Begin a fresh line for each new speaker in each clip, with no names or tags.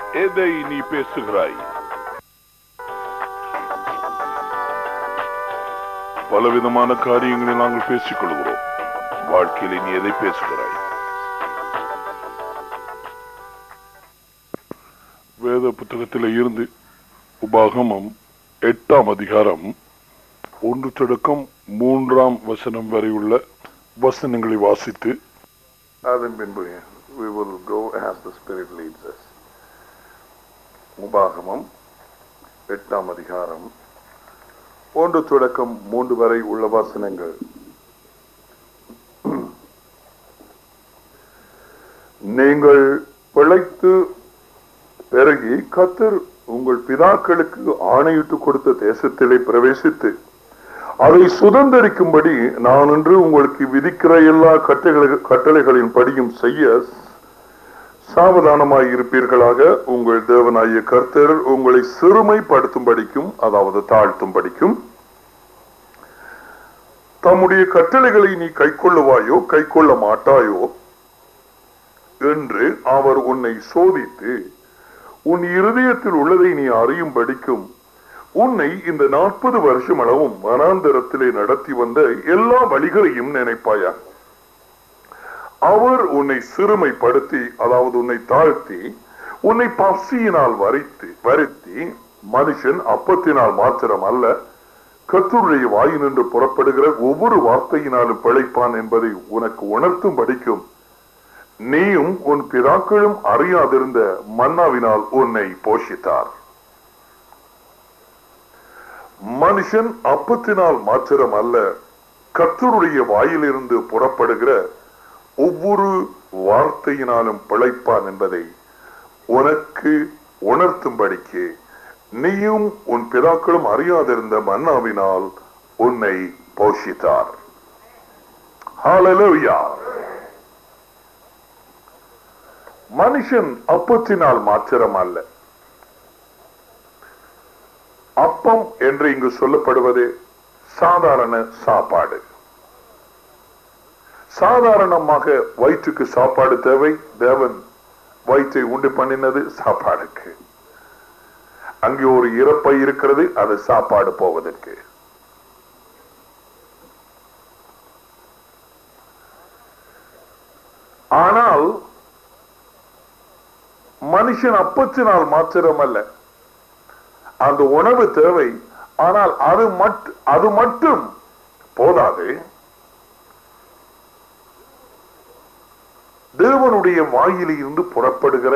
எதை நீ பேசுகிறாய் பலவிதமான காரியங்களை நாங்கள் பேசிக் கொள்கிறோம் வாழ்க்கையில நீ எதை பேசுகிறாய் வேத புத்தகத்தில் இருந்து உபாகமம் எட்டாம் அதிகாரம் ஒன்று தொடக்கம் மூன்றாம் வசனம் வரை உள்ள வசனங்களை வாசித்து அதன் பின்பு we will go as the spirit leads us உபாகமம் எட்டாம் அதிகாரம் ஒன்று தொடக்கம் மூன்று வரை உள்ள வசனங்கள் நீங்கள் பிழைத்து பெருகி கத்தர் உங்கள் பிதாக்களுக்கு ஆணையிட்டு கொடுத்த தேசத்திலே பிரவேசித்து அதை சுதந்திரிக்கும்படி நான் இன்று உங்களுக்கு விதிக்கிற எல்லா கட்டளை- கட்டளைகளின் படியும் செய்ய சாவதானமாய் இருப்பீர்களாக உங்கள் தேவனாகிய கர்த்தர் உங்களை சிறுமைப்படுத்தும்படிக்கும் அதாவது தாழ்த்தும்படிக்கும் தம்முடைய கட்டளைகளை நீ கைக்கொள்ளுவாயோ கைக்கொள்ள மாட்டாயோ என்று அவர் உன்னை சோதித்து உன் இருதயத்தில் உள்ளதை நீ அறியும்படிக்கும் உன்னை இந்த நாற்பது வருஷம் அளவும் வனாந்தரத்திலே நடத்தி வந்த எல்லா வழிகளையும் நினைப்பாயா அவர் உன்னை சிறுமைப்படுத்தி அதாவது உன்னை தாழ்த்தி உன்னை பசியினால் வரைத்து வருத்தி மனுஷன் அப்பத்தினால் மாத்திரம் அல்ல கத்தருடைய வாயினின்று புறப்படுகிற ஒவ்வொரு வார்த்தையினாலும் பிழைப்பான் என்பதை உனக்கு உணர்த்தும் படிக்கும் நீயும் உன் பிதாக்களும் அறியாதிருந்த மன்னாவினால் உன்னை போஷித்தார் மனுஷன் அப்பத்தினால் மாத்திரம் அல்ல கத்தருடைய வாயிலிருந்து புறப்படுகிற ஒவ்வொரு வார்த்தையினாலும் பிழைப்பான் என்பதை உனக்கு உணர்த்தும்படிக்கு நீயும் உன் பிதாக்களும் அறியாதிருந்த மன்னாவினால் உன்னை போஷித்தார் Hallelujah. மனுஷன் அப்பத்தினால் மாத்திரம் அல்ல அப்பம் என்று இங்கு சொல்லப்படுவது சாதாரண சாப்பாடு சாதாரணமாக வயிற்றுக்கு சாப்பாடு தேவை தேவன் வயிற்றை உண்டு பண்ணினது சாப்பாடுக்கு அங்கே ஒரு இறப்பை இருக்கிறது அது சாப்பாடு போவதற்கு ஆனால் மனுஷன் அப்பத்தினால் மாத்திரம் அல்ல அந்த உணவு தேவை ஆனால் அது மட்- அது மட்டும் போதாது தேவனுடைய வாயிலில் இருந்து புறப்படுகிற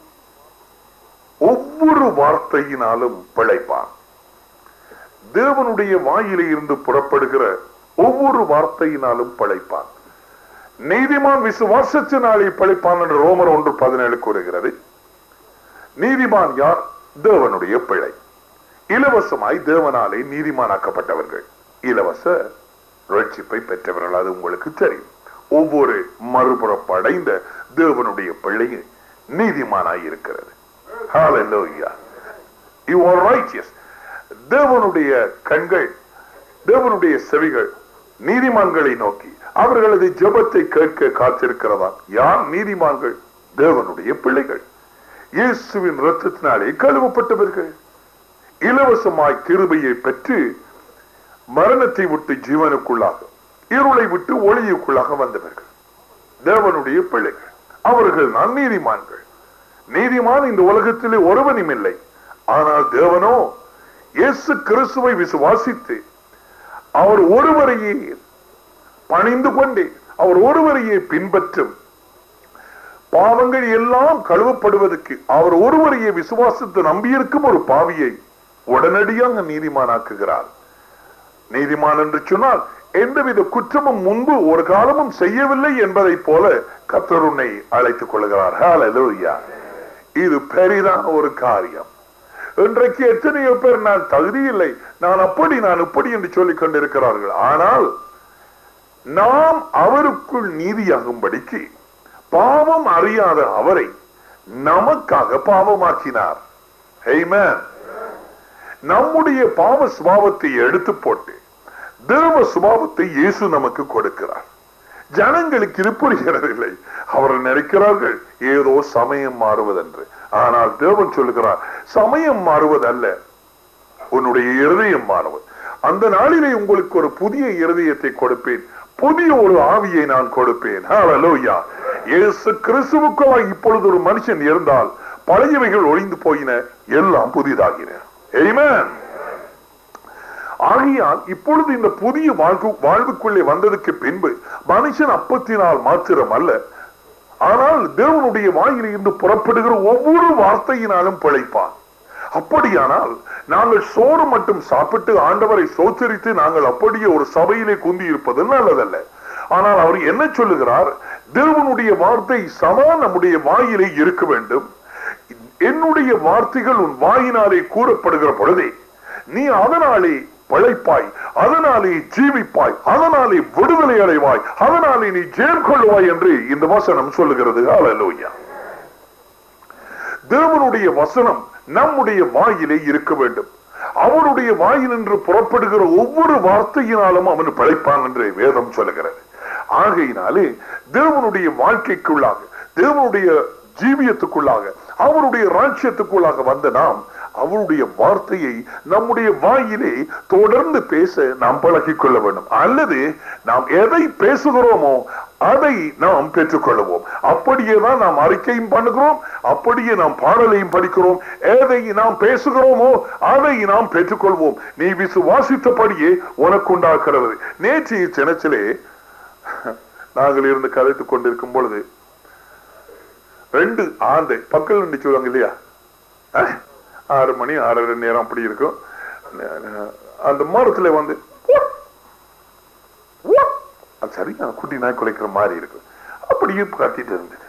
ஒவ்வொரு வார்த்தையினாலும் பிழைப்பான் தேவனுடைய வாயிலில் இருந்து புறப்படுகிற ஒவ்வொரு வார்த்தையினாலும் பிழைப்பான் நீதிமான் விசுவாசத்தினாலே பிழைப்பான் என்று ரோமர் ஒன்று பதினேழு கூறுகிறது நீதிமான் யார் தேவனுடைய பிழை இலவசமாய் தேவனாலே நீதிமானாக்கப்பட்டவர்கள் இலவச ரட்சிப்பை பெற்றவர்கள் அது உங்களுக்கு தெரியும் ஒவ்வொரு மறுபுறப்படைந்த தேவனுடைய பிள்ளை நீதிமானாய் இருக்கிறது Hallelujah. You are righteous. தேவனுடைய கண்கள் தேவனுடைய செவிகள் நீதிமான்களை நோக்கி அவர்களது ஜெபத்தை கேட்க காத்திருக்கிறதா யார் நீதிமான்கள் தேவனுடைய பிள்ளைகள் இயேசுவின் ரத்தத்தினாலே கழுவப்பட்டவர்கள் இலவசமாய் கிருபையை பெற்று மரணத்தை விட்டு ஜீவனுக்குள்ளாக இருளை விட்டு ஒளியுக்குள்ளாக வந்தவர்கள் தேவனுடைய பிள்ளைகள் அவர்கள் நான் நீதிமான்கள் நீதிமான் இந்த உலகத்திலே ஒருவனும் இல்லை ஆனால் தேவனோ இயேசு கிறிஸ்துவை விசுவாசித்து அவர் ஒருவரையே பணிந்து கொண்டே அவர் ஒருவரையே பின்பற்றும் பாவங்கள் எல்லாம் கழுவப்படுவதற்கு அவர் ஒருவரையே விசுவாசித்து நம்பியிருக்கும் ஒரு பாவியை உடனடியாக நீதிமானாக்குகிறார் நீதிமான் என்று சொன்னால் எந்தவித குற்றமும் முன்பு ஒரு காலமும் செய்யவில்லை என்பதை போல கர்த்தர் உன்னை அழைத்துக் கொள்கிறார் Hallelujah. இது பெரிதான ஒரு காரியம் இன்றைக்கு எத்தனையோ பேர் நான் தகுதி இல்லை நான் அப்படி நான் இப்படி என்று சொல்லிக் கொண்டிருக்கிறார்கள் ஆனால் நாம் அவருக்குள் நீதியாகும்படிக்கு பாவம் அறியாத அவரை நமக்காக பாவமாக்கினார் Amen. நம்முடைய பாவ சுபாவத்தை எடுத்து போட்டு தேவ சுபாவத்தை இயேசு நமக்கு கொடுக்கிறார் ஜனங்களுக்கு இது புரிகிறதில்லை அவர்கள் நினைக்கிறார்கள் ஏதோ சமயம் மாறுவதென்று ஆனால் தேவன் சொல்லுகிறார் சமயம் மாறுவதல்ல உன்னுடைய இருதயம் மாறுவது அந்த நாளிலே உங்களுக்கு ஒரு புதிய இருதயத்தை கொடுப்பேன் புதிய ஒரு ஆவியை நான் கொடுப்பேன் ஹalleluya இயேசு கிறிஸ்துவுக்குள்ளாய் இப்பொழுது ஒரு மனுஷன் இருந்தால் பழையவைகள் ஒளிந்து போயின எல்லாம் புதிதாகின ஆமென் ஆகையால் இப்பொழுது இந்த புதிய வாழ்வு வாழ்வுக்குள்ளே வந்ததுக்கு பின்பு மனுஷன் அப்பத்தினால் மாத்திரம் அல்ல ஆனால் தேவனுடைய வாயில் இருந்து புறப்படுகிற ஒவ்வொரு வார்த்தையினாலும் பிழைப்பான் அப்படியானால் நாங்கள் சோறு மட்டும் சாப்பிட்டு ஆண்டவரை சோச்சரித்து நாங்கள் அப்படியே ஒரு சபையிலே குந்தி இருப்பது நல்லதல்ல ஆனால் அவர் என்ன சொல்லுகிறார் தேவனுடைய வார்த்தை சதா நம்முடைய வாயிலே இருக்க வேண்டும் என்னுடைய வார்த்தைகள் உன் வாயினாலே கூறப்படுகிற பொழுதே நீ அதனாலே பிழைப்பாய் அதனாலே ஜீவிப்பாய் அதனாலே விடுதலை அடைவாய் அதனாலே நீ ஜெயம் கொள்ளுவாய் என்று இந்த வசனம் சொல்லுகிறது ஹalleluya தேவனுடைய வசனம் நம்முடைய வாயிலே இருக்க வேண்டும் அவருடைய வாயினின்று புறப்படுகிற ஒவ்வொரு வார்த்தையினாலும் அவன் பிழைப்பான் என்று வேதம் சொல்லுகிறது ஆகையினாலே தேவனுடைய வாழ்க்கைக்குள்ளாக தேவனுடைய ஜீவியத்துக்குள்ளாக அவருடைய ராஜ்யத்துக்குள்ளாக வந்த நாம் அவருடைய வார்த்தையை நம்முடைய வாயிலே தொடர்ந்து பேச நாம் பழகிக் கொள்ள வேண்டும் அல்லது நாம் எதை பேசுகிறோமோ அதை நாம் பெற்றுக்கொள்வோம் அப்படியே தான் நாம் அறிக்கையும் பண்ணுகிறோம் அப்படியே நாம் பாடலையும் படிக்கிறோம் எதை நாம் பேசுகிறோமோ அதை நாம் பெற்றுக்கொள்வோம் நீ விசுவாசித்தபடியே உனக்கு உண்டாகிறது நேற்றைய தினத்திலே நாங்கள் இருந்து கதைத்துக் கொண்டிருக்கும் பொழுது ரெண்டு ஆந்தை பக்கல் நின்று சொல்லுவாங்க இல்லையா அஹ், ஆறு மணி ஆறரை நேரம் அப்படி இருக்கும் அந்த மரத்துல வந்து அது சரியா குட்டி நாய் குலைக்கிற மாதிரி இருக்கு அப்படியே கத்திட்டு இருந்தது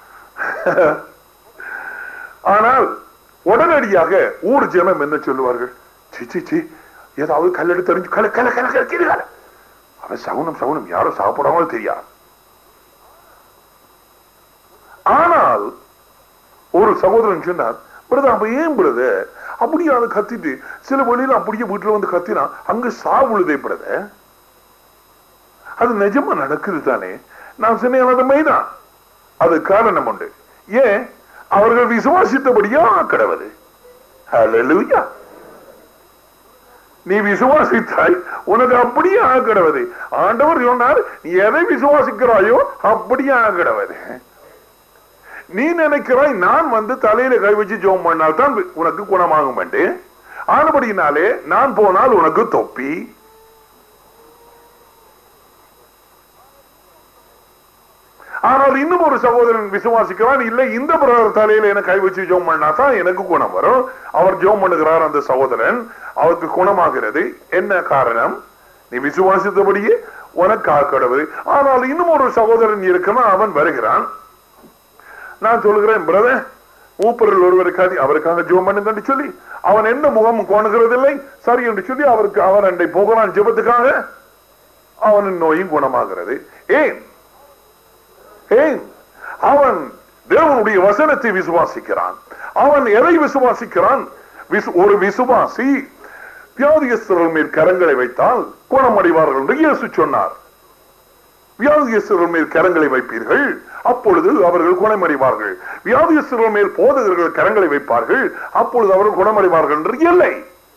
ஆனால் உடனடியாக ஊர் ஜனம் என்ன சொல்லுவார்கள் சி சி சி ஏதாவது கல்லெடுத்து தெரிஞ்சு கல கல கல கல கீழே கல அவன் சகுனம் சகுனம் யாரும் சாப்பிடாமல் தெரியாது ஆனால் ஒரு சகோதரன் சொன்னார் பிரதர் அப்ப ஏன் பிரதர் அப்படியே அதை கத்திட்டு சில வழியில அப்படியே வீட்டுல வந்து கத்தினா அங்க சாவுழுதே பிரதர் அது நிஜமா நடக்குது தானே நான் சொன்னேன் அது மைதான் அது காரணம் உண்டு ஏன் அவர்கள் விசுவாசித்தபடியா கடவுது ஹalleluya நீ விசுவாசித்தாய் உனக்கு அப்படியே ஆகிடவது ஆண்டவர் சொன்னார் நீ எதை விசுவாசிக்கிறாயோ அப்படியே ஆகிடவது நீ நினைக்கிறாய் நான் வந்து தலையில கை வச்சு ஜோம் பண்ணால் தான் உனக்கு குணமாகும் என்று ஆனபடியினாலே நான் போனால் உனக்கு தொப்பி ஆனால் இன்னும் ஒரு சகோதரன் விசுவாசிக்கிறான் இல்லை இந்த பிரதர் தலையில எனக்கு கை வச்சு ஜோம் பண்ணா தான் எனக்கு குணம் வரும் அவர் ஜோம் பண்ணுகிறார் அந்த சகோதரன் அவருக்கு குணமாகிறது என்ன காரணம் நீ விசுவாசித்தபடியே உனக்கு ஆக்கடவுது ஆனால் இன்னும் ஒரு சகோதரன் இருக்கிறான் அவன் வருகிறான் நான் சொல்லுகிறேன் பிரதர் மூப்பரில் ஒருவருக்காக அவருக்காக ஜோம் பண்ணுங்க சொல்லி அவன் என்ன முகம் கோணுகிறதில்லை சரி என்று சொல்லி அவருக்கு அவன் அண்டை போகிறான் ஜெபத்துக்காக அவனின் நோயும் குணமாகிறது ஏன் ஏன் அவன் தேவனுடைய வசனத்தை விசுவாசிக்கிறான் அவன் எதை விசுவாசிக்கிறான் விசு- ஒரு விசுவாசி வியாதியஸ்தர்கள் மேல் கரங்களை வைத்தால் குணமடைவார்கள் என்று இயேசு சொன்னார் வியாதியஸ்தர்கள் மேல் கரங்களை வைப்பீர்கள் அப்பொழுது அவர்கள் குணமடைவார்கள் வியாதியஸ்தர்கள் மேல் போதகர்கள் கரங்களை வைப்பார்கள் அப்பொழுது அவர்கள் குணமடைவார்கள் என்று இல்லை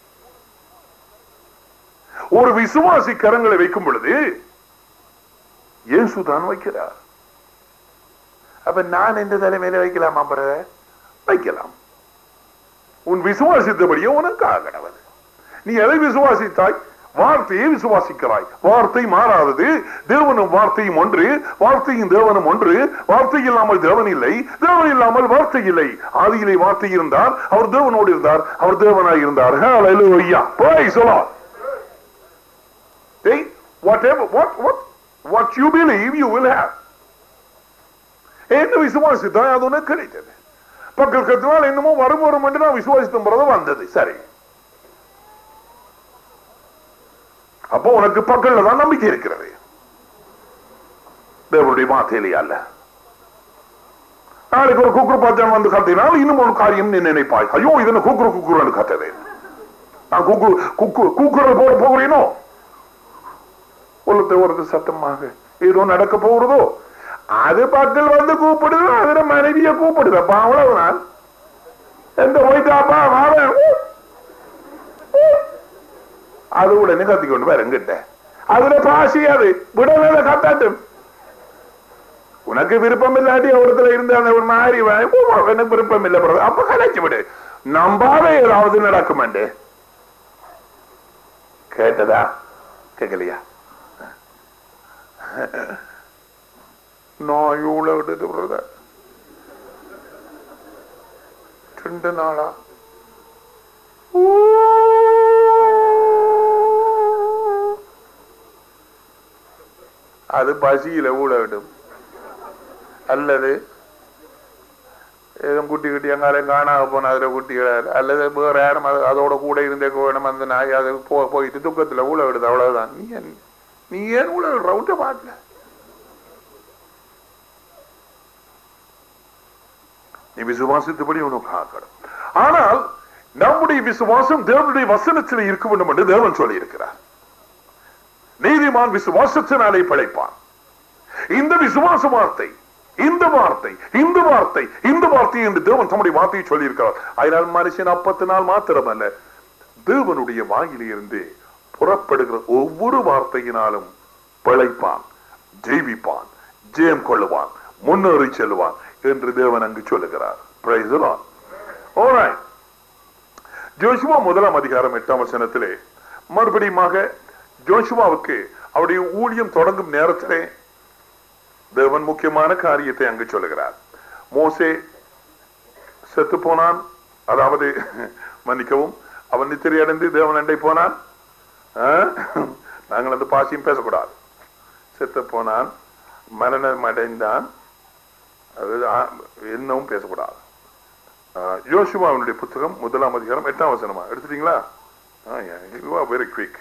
ஒரு விசுவாசி கரங்களை வைக்கும் பொழுது இயேசு தான் வைக்கிறார் அப்ப நான் எந்த தலைமையில வைக்கலாமா பிரதர் வைக்கலாம் உன் விசுவாசித்தபடியே உனக்கு ஆகணவது நீ எதை விசுவாசித்தாய் வார்த்தையை விசுவாசிக்கிறாய் வார்த்தை மாறாதது தேவனும் வார்த்தையும் ஒன்று வார்த்தையும் தேவனும் ஒன்று வார்த்தை இல்லாமல் தேவன் இல்லை தேவன் இல்லாமல் வார்த்தை இல்லை ஆதியிலே வார்த்தை இருந்தார் அவர் தேவனோடு இருந்தார் அவர் தேவனாய் இருந்தார் Hallelujah. Praise the Lord. See, whatever what what what you believe you will have என்ன விசுவாசித்தாய் அது உனக்கு கிடைத்தது பக்கத்தினால் என்னமோ வரும் வரும் என்று நான் விசுவாசித்த பிறகு வந்தது சரி அப்போ உனக்கு பக்கத்துல தான் நம்பிக்கை இருக்கிறது தேவனுடைய வார்த்தையிலே அல்ல நாளைக்கு ஒரு குக்குரு பாத்திரம் வந்து கத்தினால் இன்னும் ஒரு காரியம் நீ நினைப்பாய் ஐயோ இதனை குக்குரு குக்குரு கத்தது நான் குக்கு குக்கு குக்குரல் போட போகிறேனோ ஒருத்தர் ஒருத்தர் சத்தமாக ஏதோ நடக்க போகிறதோ அது பக்கல் வந்து கூப்பிடுது அதுல மனைவிய கூப்பிடுது அப்பா அவ்வளவுதான் எந்த போயிட்டாப்பா மாவன் அது உடனே கத்திக்கொண்டு வேற எங்கிட்ட அதுல பாசி அது விடவே கத்தாட்டும் உனக்கு விருப்பம் இல்லாட்டி அவரத்துல இருந்த அந்த ஒரு மாதிரி வா- ஓ, எனக்கு விருப்பம் இல்லை brother. அப்ப கலைச்சு விடு நம்பாத ஏதாவது நடக்குமாண்டு கேட்டதா கேட்கலையா நான் இவ்வளவு விடுது பிரதர் ரெண்டு நாளா அது பசியில ஊழ விடும் அல்லது ஏதும் குட்டி குட்டி எங்காலையும் காணாம போன அதுல குட்டிகள் அல்லது வேற யாரும் அது- அதோட கூட இருந்தே வேணும் அந்த நாய் அது போ போயிட்டு துக்கத்துல ஊழ விடுது அவ்வளவுதான் நீ ஏன் நீ ஏன் ஊழ விடுற விட்ட பாட்டுல நீ விசுவாசித்தபடி உனக்கு ஆக்கணும் ஆனால் நம்முடைய விசுவாசம் தேவனுடைய வசனத்தில் இருக்க வேண்டும் என்று தேவன் சொல்லி இருக்கிறார் நீதிமான் விசுவாசத்தினாலே பிழைப்பான் இந்த விசுவாச வார்த்தை இந்த வார்த்தை இந்த வார்த்தை இந்த வார்த்தை என்று தேவன் தம்முடைய வார்த்தையை சொல்லியிருக்கிறார் அதனால் மனுஷன் அப்பத்தினால் மாத்திரமல்ல தேவனுடைய வாயிலிருந்து புறப்படுகிற ஒவ்வொரு வார்த்தையினாலும் பிழைப்பான் ஜெயிப்பான் ஜெயம் கொள்ளுவான் முன்னேறி செல்வான் என்று தேவன் அங்கு சொல்லுகிறார் Praise the Lord. Alright. Joshua முதலாம் அதிகாரம் எட்டாம் வசனத்திலே மறுபடியுமாக ஜோஷுவாவுக்கு அவருடைய ஊழியம் தொடங்கும் நேரத்திலே தேவன் முக்கியமான காரியத்தை அங்கு சொல்லுகிறார் மோசே செத்து போனான் அதாவது மன்னிக்கவும் அவன் நித்திரை அடைந்து தேவன் அண்டை போனான் ஆ? நாங்கள் அந்த பாசியும் பேசக்கூடாது செத்து போனான் மரணம் அடைந்தான் அது ஆ- என்னவும் பேசக்கூடாது யோசுவாவினுடைய புத்தகம் முதலாம் அதிகாரம் எட்டாம் வசனமா எடுத்துட்டீங்களா வெரி குவிக்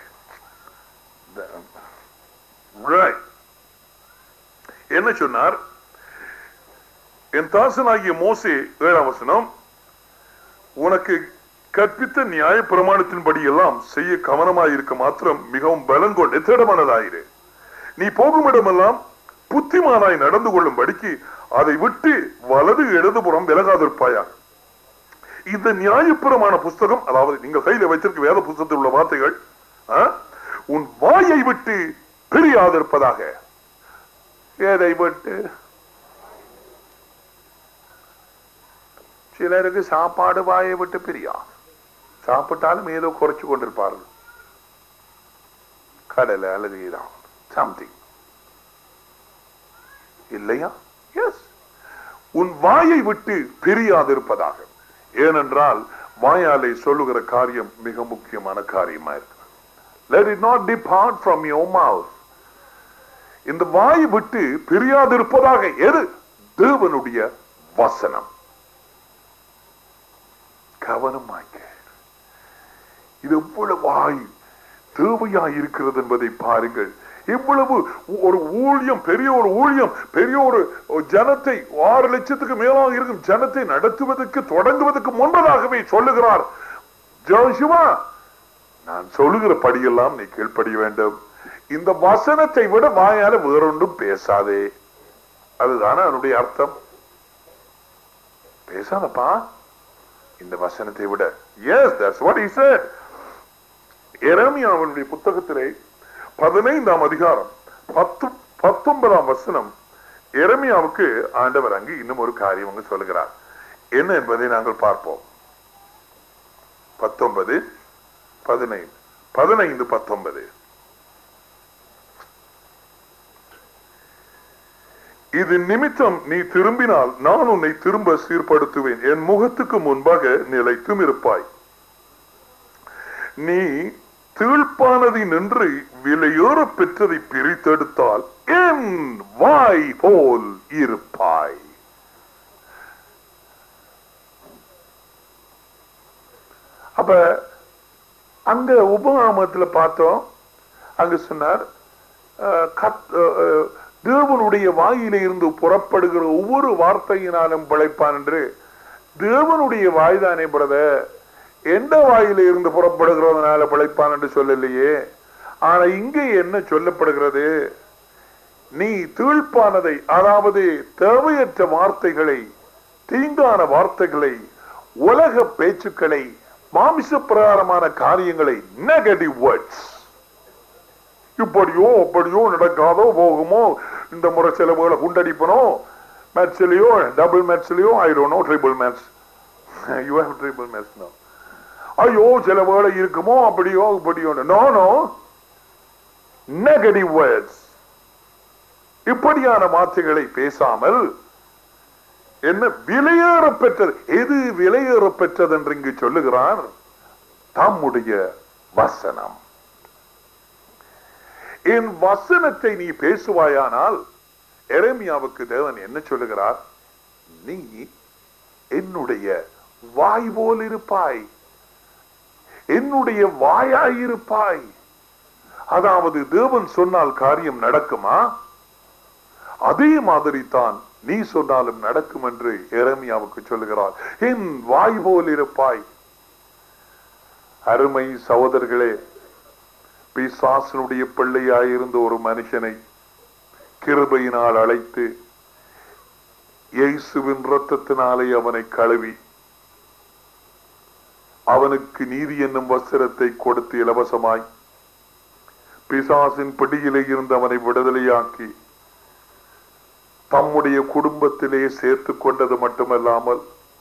என்ன சொன்னார் என் தாசனாகிய மோசே ஏழாம் வசனம் உனக்கு கற்பித்த நியாய பிரமாணத்தின்படி எல்லாம் செய்ய கவனமாய் இருக்க மாத்திரம் மிகவும் பலம் கொண்டு திடமானதாயிரு நீ போகும் இடமெல்லாம் புத்திமானாய் நடந்து கொள்ளும்படிக்கு அதை விட்டு வலது இடதுபுறம் விலகாதிருப்பாயா இந்த நியாயப்புறமான புஸ்தகம் அதாவது நீங்கள் கையில வைத்திருக்க வேத புஸ்தகத்தில் உள்ள வார்த்தைகள் ஆ? உன் வாயை விட்டு பிரியாதிருப்பதாக எதை விட்டு சிலருக்கு சாப்பாடு வாயை விட்டு பிரியா சாப்பிட்டாலும் ஏதோ குறைச்சு கொண்டிருப்பார்கள் கடலை அல்லது ஏதாவது சம்திங் இல்லையா எஸ் உன் வாயை விட்டு பிரியாதிருப்பதாக ஏனென்றால் வாயாலே சொல்லுகிற காரியம் மிக முக்கியமான காரியமா இருக்கு let it not depart from your mouth இந்த வாய் விட்டு பிரியாதிருப்பதாக எது தேவனுடைய வசனம் கவனமாய் கேள். இது எவ்வளவு வாய் தேவையாய் இருக்கிறது என்பதை பாருங்கள் இவ்வளவு ஒரு ஊழியம் பெரிய ஒரு ஊழியம் பெரிய ஒரு ஜனத்தை ஆறு லட்சத்துக்கு மேலாக இருக்கும் ஜனத்தை நடத்துவதற்கு தொடங்குவதற்கு முன்பதாகவே சொல்லுகிறார் ஜோஷுவா நான் சொல்லுகிற படியெல்லாம் நீ கீழ்ப்படிய வேண்டும் இந்த வசனத்தை விட வாயால வேறொன்றும் பேசாதே அதுதானே அதனுடைய அர்த்தம் பேசாதப்பா இந்த வசனத்தை விட yes that's what he said எரேமியாவினுடைய புத்தகத்திலே பதினைந்தாம் அதிகாரம் பத்து பத்தொன்பதாம் வசனம் எரேமியாவுக்கு ஆண்டவர் அங்கு இன்னும் ஒரு காரியம் அங்கு சொல்லுகிறார் என்ன என்பதை நாங்கள் பார்ப்போம் பத்தொன்பது பதினைந்து பதினைந்து பத்தொன்பது இது நிமித்தம் நீ திரும்பினால் நான் உன்னை திரும்ப சீர்படுத்துவேன் என் முகத்துக்கு முன்பாக நிலைத்தும் இருப்பாய் நீ தீழ்ப்பானதை நின்று விலையோர பெற்றதை பிரித்தெடுத்தால் என் வாய் போல் இருப்பாய் அப்ப அங்க உபநாமத்துல பார்த்தோம் அங்க சொன்னார் அஹ், கத்- அஹ், அஹ், தேவனுடைய வாயிலே இருந்து புறப்படுகிற ஒவ்வொரு வார்த்தையினாலும் பிழைப்பான் என்று தேவனுடைய வாய்தானே பிரதர் எந்த வாயில இருந்து புறப்படுகிறதுனால பிழைப்பான் என்று சொல்லலையே ஆனா இங்கே என்ன சொல்லப்படுகிறது நீ தீழ்ப்பானதை அதாவது தேவையற்ற வார்த்தைகளை தீங்கான வார்த்தைகளை உலக பேச்சுக்களை மாமிச பிரகாரமான காரியங்களை நெகட்டிவ் வேர்ட்ஸ் இப்படியோ அப்படியோ நடக்காதோ போகுமோ இந்த முறை செலவுகளை குண்டடிப்பனோ மேட்ச்லயோ டபுள் மேட்ச்லயோ I don't know triple match you have triple match no ஐயோ சில வேலை இருக்குமோ அப்படியோ இப்படியோ நோ நோ நெகட்டிவ் வேர்ட்ஸ் இப்படியான வார்த்தைகளை பேசாமல் என்ன விலையேற பெற்றது எது விலையேற பெற்றது என்று இங்கு சொல்லுகிறார் தம்முடைய வசனம் என் வசனத்தை நீ பேசுவாயானால் எரேமியாவுக்கு தேவன் என்ன சொல்லுகிறார் நீ என்னுடைய வாய் போல் இருப்பாய் என்னுடைய வாயாயிருப்பாய் அதாவது தேவன் சொன்னால் காரியம் நடக்குமா அதே மாதிரி தான் நீ சொன்னாலும் நடக்கும் என்று எரேமியாவுக்கு சொல்லுகிறார் என் வாய் போல் இருப்பாய் அருமை சகோதரர்களே பிசாசனுடைய பிள்ளையாயிருந்த ஒரு மனுஷனை கிருபையினால் அழைத்து இயேசுவின் ரத்தத்தினாலே அவனை கழுவி அவனுக்கு நீதி என்னும் வஸ்திரத்தை கொடுத்து இலவசமாய் பிசாசின் பிடியிலே இருந்து அவனை விடுதலையாக்கி தம்முடைய குடும்பத்திலே சேர்த்து கொண்டது மட்டுமல்லாமல்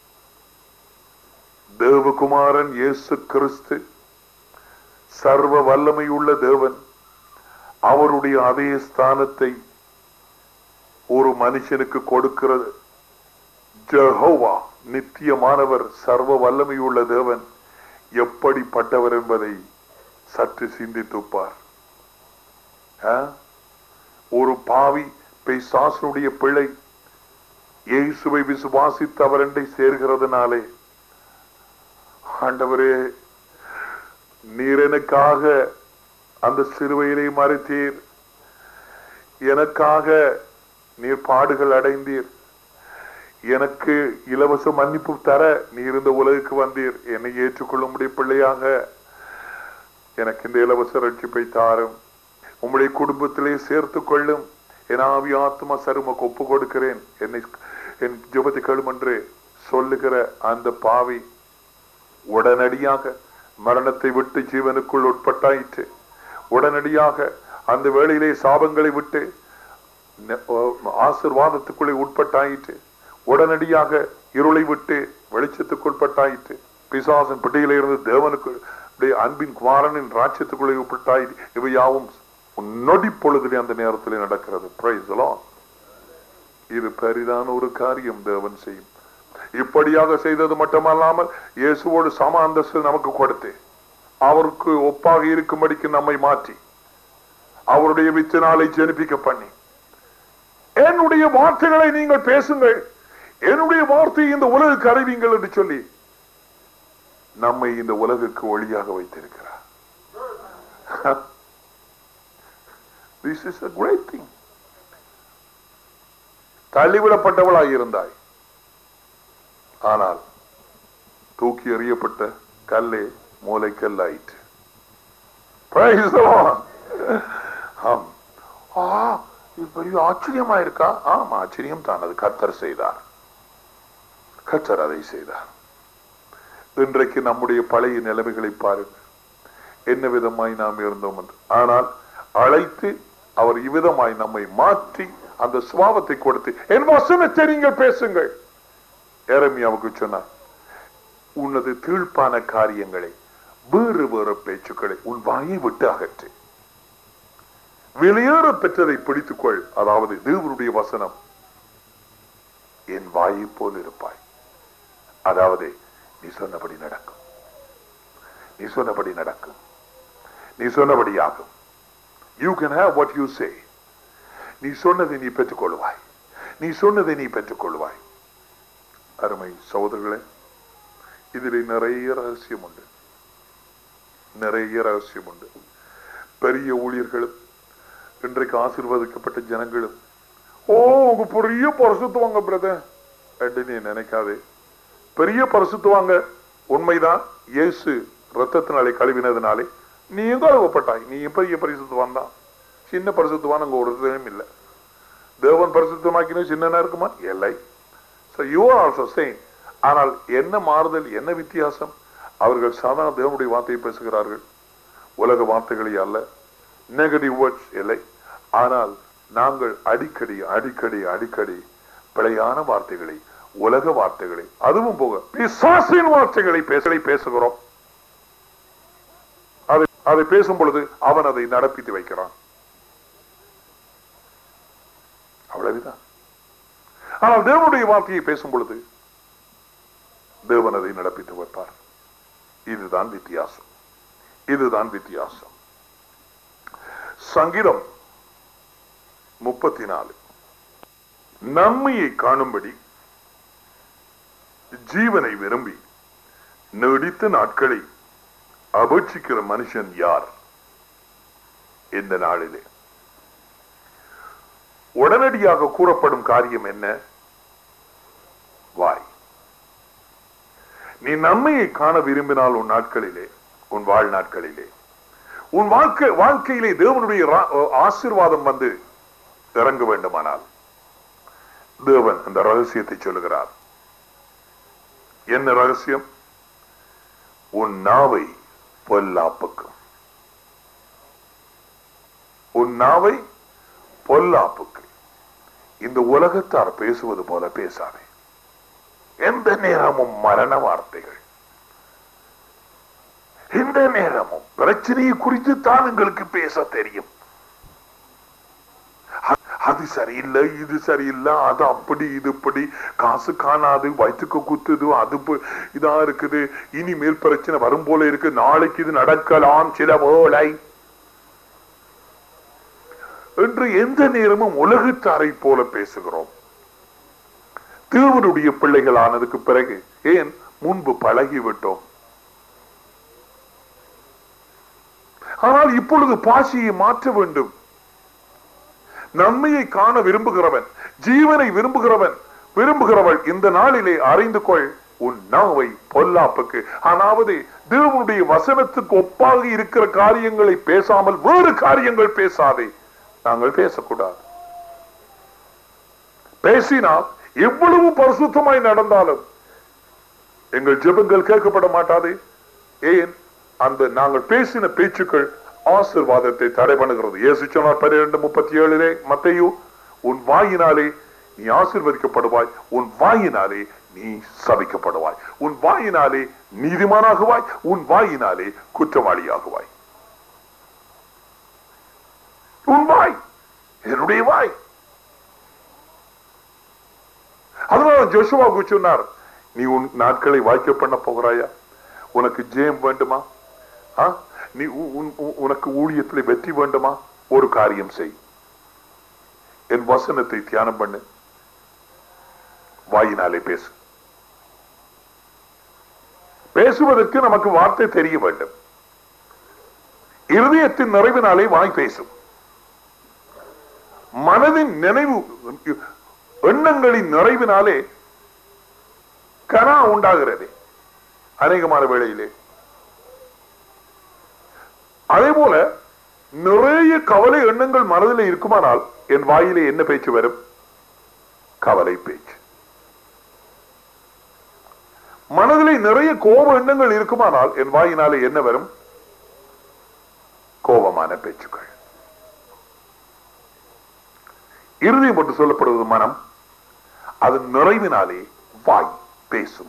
தேவகுமாரன் இயேசு கிறிஸ்து சர்வ வல்லமையுள்ள தேவன் அவருடைய அதே ஸ்தானத்தை ஒரு மனுஷனுக்கு கொடுக்கிறது ஜெகோவா நித்தியமானவர் சர்வ வல்லமையுள்ள தேவன் எப்படிப்பட்டவர் என்பதை சற்று சிந்தித்துப்பார் ஆ? ஒரு பாவி பிசாசனுடைய பிள்ளை இயேசுவை விசுவாசித்து அவரண்டை சேர்கிறதுனாலே ஆண்டவரே நீர் எனக்காக அந்த சிறுவையிலே மறைத்தீர் எனக்காக நீர் பாடுகள் அடைந்தீர் எனக்கு இலவச மன்னிப்பு தர நீர் இந்த உலகுக்கு வந்தீர் என்னை ஏற்றுக்கொள்ளும்படி பிள்ளையாக எனக்கு இந்த இலவச ரட்சிப்பை தாரும் உம்முடைய குடும்பத்திலே சேர்த்துக் கொள்ளும் என் ஆவி ஆத்மா சருமக்கு ஒப்பு கொடுக்கிறேன் என்னை என் ஜெபத்தை கேளும் என்று சொல்லுகிற அந்த பாவி உடனடியாக மரணத்தை விட்டு ஜீவனுக்குள் உட்பட்டாயிற்று உடனடியாக அந்த வேளையிலே சாபங்களை விட்டு நெ- ஆசிர்வாதத்துக்குள்ளே உட்பட்டாயிற்று உடனடியாக இருளை விட்டு வெளிச்சத்துக்குட்பட்டாயிற்று பிசாசன் பிடியில இருந்து தேவனுக்கு அப்படியே அன்பின் குமாரனின் ராஜ்யத்துக்குள்ளே உட்பட்டாயிற்று இவை யாவும் நொடி பொழுதிலே அந்த நேரத்திலே நடக்கிறது Praise the Lord. இது பெரிதான ஒரு காரியம் தேவன் செய்யும் இப்படியாக செய்தது மட்டுமல்லாமல் இயேசுவோடு சம அந்தஸ்து நமக்கு கொடுத்து அவருக்கு ஒப்பாக இருக்கும்படிக்கு நம்மை மாற்றி அவருடைய வித்தினாலை ஜெனிப்பிக்க பண்ணி என்னுடைய வார்த்தைகளை நீங்கள் பேசுங்கள் என்னுடைய வார்த்தையை இந்த உலகுக்கு அறிவிங்கள் என்று சொல்லி நம்மை இந்த உலகுக்கு ஒளியாக வைத்திருக்கிறார் This is a great thing. தள்ளிவிடப்பட்டவளாய் இருந்தாய் ஆனால் தூக்கி எறியப்பட்ட கல்லே மூளைக்கல் ஆயிற்று Praise the Lord. ஆம். ஆ, இது பெரிய ஆச்சரியமா இருக்கா ஆம் ஆச்சரியம் தான் அது கத்தர் செய்தார் கத்தர் அதை செய்தார் இன்றைக்கு நம்முடைய பழைய நிலைமைகளை பாருங்கள் என்ன விதமாய் நாம் இருந்தோம் என்று ஆனால் அழைத்து அவர் இவ்விதமாய் நம்மை மாற்றி அந்த சுபாவத்தை கொடுத்து என் வசனத்தை நீங்கள் பேசுங்கள் ஏரமியாவுக்கு சொன்னார் உனது தீழ்ப்பான காரியங்களை வேறு வேறு பேச்சுக்களை உன் வாயை விட்டு அகற்று வெளியேற பெற்றதை பிடித்துக்கொள் அதாவது தேவனுடைய வசனம் என் வாயை போல் இருப்பாய் அதாவது நீ சொன்னபடி நடக்கும் நீ சொன்னபடி நடக்கும் நீ சொன்னபடி ஆகும் you can have what you say நீ சொன்னதை நீ பெற்றுக்கொள்வாய் நீ சொன்னதை நீ பெற்றுக்கொள்வாய் அருமை சகோதரர்களே இதில் நிறைய ரகசியம் உண்டு நிறைய ரகசியம் உண்டு பெரிய ஊழியர்களும் இன்றைக்கு ஆசீர்வதிக்கப்பட்ட ஜனங்களும் ஓ உங்க பெரிய பரிசுத்துவாங்க பிரதர் என்று நீ நினைக்காதே பெரிய பரிசுத்துவாங்க உண்மைதான் இயேசு ரத்தத்தினாலே கழுவினதுனாலே நீ கழுவப்பட்டாய் நீ பெரிய பரிசுத்துவான் தான் சின்ன பரிசுத்துவான் அங்க ஒருத்தரும் இல்லை தேவன் பரிசுத்தமாக்கினது சின்னனா இருக்குமா இல்லை So you are also saying ஆனால் என்ன மாறுதல் என்ன வித்தியாசம் அவர்கள் சாதாரண தேவனுடைய வார்த்தையை பேசுகிறார்கள் உலக வார்த்தைகளை அல்ல நெகட்டிவ் வேர்ட்ஸ் இல்லை ஆனால் நாங்கள் அடிக்கடி அடிக்கடி அடிக்கடி பிழையான வார்த்தைகளை உலக வார்த்தைகளை அதுவும் போக பிசாசின் வார்த்தைகளை பேசலை பேசுகிறோம் அதை அதை பேசும் பொழுது அவன் அதை நடப்பித்து வைக்கிறான் அவ்வளவுதான் ஆனால் தேவனுடைய வார்த்தையை பேசும் பொழுது தேவன் அதை நடப்பித்து வைப்பார் இதுதான் வித்தியாசம் இதுதான் வித்தியாசம் சங்கீதம் முப்பத்தி நாலு நன்மையை காணும்படி ஜீவனை விரும்பி நீடித்த நாட்களை அபேட்சிக்கிற மனுஷன் யார் இந்த நாளிலே உடனடியாக கூறப்படும் காரியம் என்ன வாய் நீ நன்மையை காண விரும்பினால் உன் நாட்களிலே உன் வாழ்நாட்களிலே உன் வாழ்க்கை வாழ்க்கையிலே தேவனுடைய ரா- ஆசீர்வாதம் வந்து இறங்க வேண்டுமானால் தேவன் அந்த ரகசியத்தை சொல்லுகிறார் என்ன ரகசியம் உன் நாவை பொல்லாப்புக்கும் உன் நாவை பொல்லாப்புக்கு இந்த உலகத்தார் பேசுவது போல பேசாதே எந்த நேரமும் மரண வார்த்தைகள் எந்த நேரமும் பிரச்சனையை குறித்து தான் எங்களுக்கு பேச தெரியும் அ- அது சரியில்லை இது சரியில்லை அது அப்படி இது இப்படி காசு காணாது வயிற்றுக்கு குத்துது அது பு- இதா இருக்குது இனிமேல் பிரச்சனை வரும் போல இருக்கு நாளைக்கு இது நடக்கலாம் சில வேளை என்று எந்த நேரமும் உலகத்தாரை போல பேசுகிறோம் தேவனுடைய பிள்ளைகள் ஆனதுக்கு பிறகு ஏன் முன்பு பழகிவிட்டோம் ஆனால் இப்பொழுது பாஷையை மாற்ற வேண்டும் நன்மையை காண விரும்புகிறவன் ஜீவனை விரும்புகிறவன் விரும்புகிறவள் இந்த நாளிலே அறிந்து கொள் உன் நாவை பொல்லாப்புக்கு அதாவது தேவனுடைய வசனத்துக்கு ஒப்பாக இருக்கிற காரியங்களை பேசாமல் வேறு காரியங்கள் பேசாதே நாங்கள் பேசக்கூடாது பேசினால் எவ்வளவு பரிசுத்தமாய் நடந்தாலும் எங்கள் ஜெபங்கள் கேட்கப்பட மாட்டாது ஏன் அந்த நாங்கள் பேசின பேச்சுக்கள் ஆசிர்வாதத்தை தடை பண்ணுகிறது இயேசு சொன்னார் பன்னிரண்டு முப்பத்தி ஏழிலே மத்தையு உன் வாயினாலே நீ ஆசிர்வதிக்கப்படுவாய் உன் வாயினாலே நீ சபிக்கப்படுவாய் உன் வாயினாலே நீதிமானாகுவாய் உன் வாயினாலே குற்றவாளியாகுவாய் உன் வாய் என்னுடைய வாய் அதனால ஜோஷுவாவுக்கு சொன்னார் நீ உன் நாட்களை வாய்க்க பண்ண போகிறாயா உனக்கு ஜெயம் வேண்டுமா ஆ? நீ உ- உன்- உ- உனக்கு ஊழியத்தில் வெற்றி வேண்டுமா ஒரு காரியம் செய் என் வசனத்தை தியானம் பண்ணு வாயினாலே பேசு பேசுவதற்கு நமக்கு வார்த்தை தெரிய வேண்டும் இருதயத்தின் நிறைவினாலே வாய் பேசும் மனதின் நினைவு எண்ணங்களின் நிறைவினாலே கனா உண்டாகிறது அநேகமான வேளையிலே அதே போல நிறைய கவலை எண்ணங்கள் மனதிலே இருக்குமானால் என் வாயிலே என்ன பேச்சு வரும் கவலை பேச்சு மனதிலே நிறைய கோப எண்ணங்கள் இருக்குமானால் என் வாயினாலே என்ன வரும் கோபமான பேச்சுக்கள் இருதயம் என்று சொல்லப்படுவது மனம் அது நிறைவினாலே வாய் பேசும்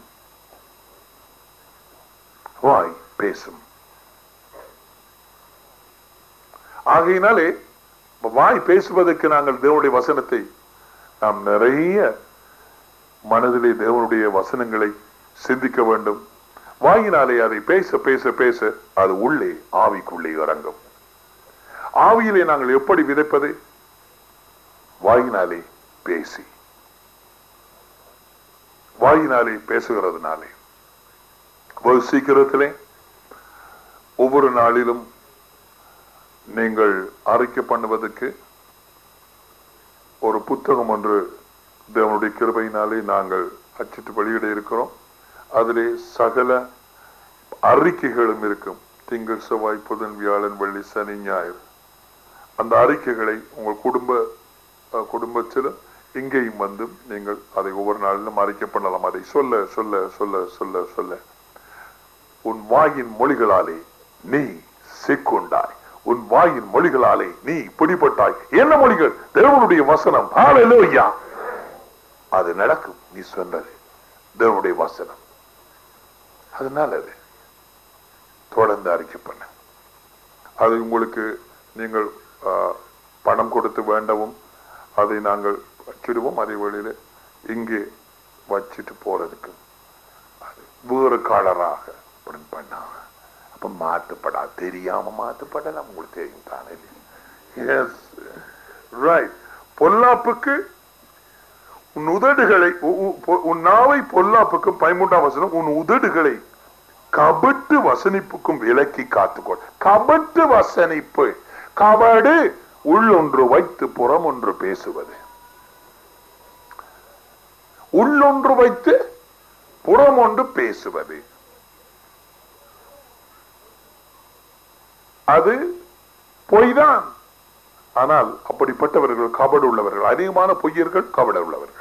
வாய் பேசும் ஆகையினாலே வாய் பேசுவதற்கு நாங்கள் தேவனுடைய வசனத்தை நாம் நிறைய மனதிலே தேவனுடைய வசனங்களை சிந்திக்க வேண்டும் வாயினாலே அதை பேச பேச பேச அது உள்ளே ஆவிக்குள்ளே இறங்கும் ஆவியிலே நாங்கள் எப்படி விதைப்பது வாயினாலே பேசி வாயினாலே பேசுகிறதுனாலே ஒரு சீக்கிரத்திலே ஒவ்வொரு நாளிலும் நீங்கள் அறிக்கை பண்ணுவதற்கு ஒரு புத்தகம் ஒன்று தேவனுடைய கிருபையினாலே நாங்கள் அச்சிட்டு வெளியிட இருக்கிறோம் அதிலே சகல அறிக்கைகளும் இருக்கும் திங்கள் செவ்வாய் புதன் வியாழன் வெள்ளி சனி ஞாயிறு அந்த அறிக்கைகளை உங்கள் குடும்ப அஹ், குடும்பத்திலும் இங்கேயும் வந்து நீங்கள் அதை ஒவ்வொரு நாளிலும் அறிக்கை பண்ணலாம் அதை சொல்ல சொல்ல சொல்ல சொல்ல சொல்ல உன் வாயின் மொழிகளாலே நீ சிக்குண்டாய் உன் வாயின் மொழிகளாலே நீ பிடிபட்டாய் என்ன மொழிகள் தேவனுடைய வசனம் ஹalleluya அது நடக்கும் நீ சொன்னது தேவனுடைய வசனம் அதனால அது தொடர்ந்து அறிக்கை பண்ண அது உங்களுக்கு நீங்கள் ஆ, பணம் கொடுத்து வேண்டவும் அதை நாங்கள் வச்சிடுவோம் அதே வழியில இங்கே வச்சுட்டு போறதுக்கு அது வேறு கலராக print பண்ணாங்க அப்ப மாத்துப்படா தெரியாம மாத்துப்படலாம் உங்களுக்கு தெரியும் தானே எஸ் ரைட் பொல்லாப்புக்கு உன் உதடுகளை உ- உ- பொ- உன் நாவை பொல்லாப்புக்கு பயமுண்டா வசனம் உன் உதடுகளை கபட்டு வசனிப்புக்கும் விலக்கி காத்துக்கொள் கபட்டு வசனிப்பு கபடு உள்ளொன்று வைத்து புறம் ஒன்று பேசுவது உள்ளொன்று வைத்து புறம் ஒன்று பேசுவது அது பொய்தான் ஆனால் அப்படிப்பட்டவர்கள் கபடு உள்ளவர்கள் அதிகமான பொய்யர்கள் கபட உள்ளவர்கள்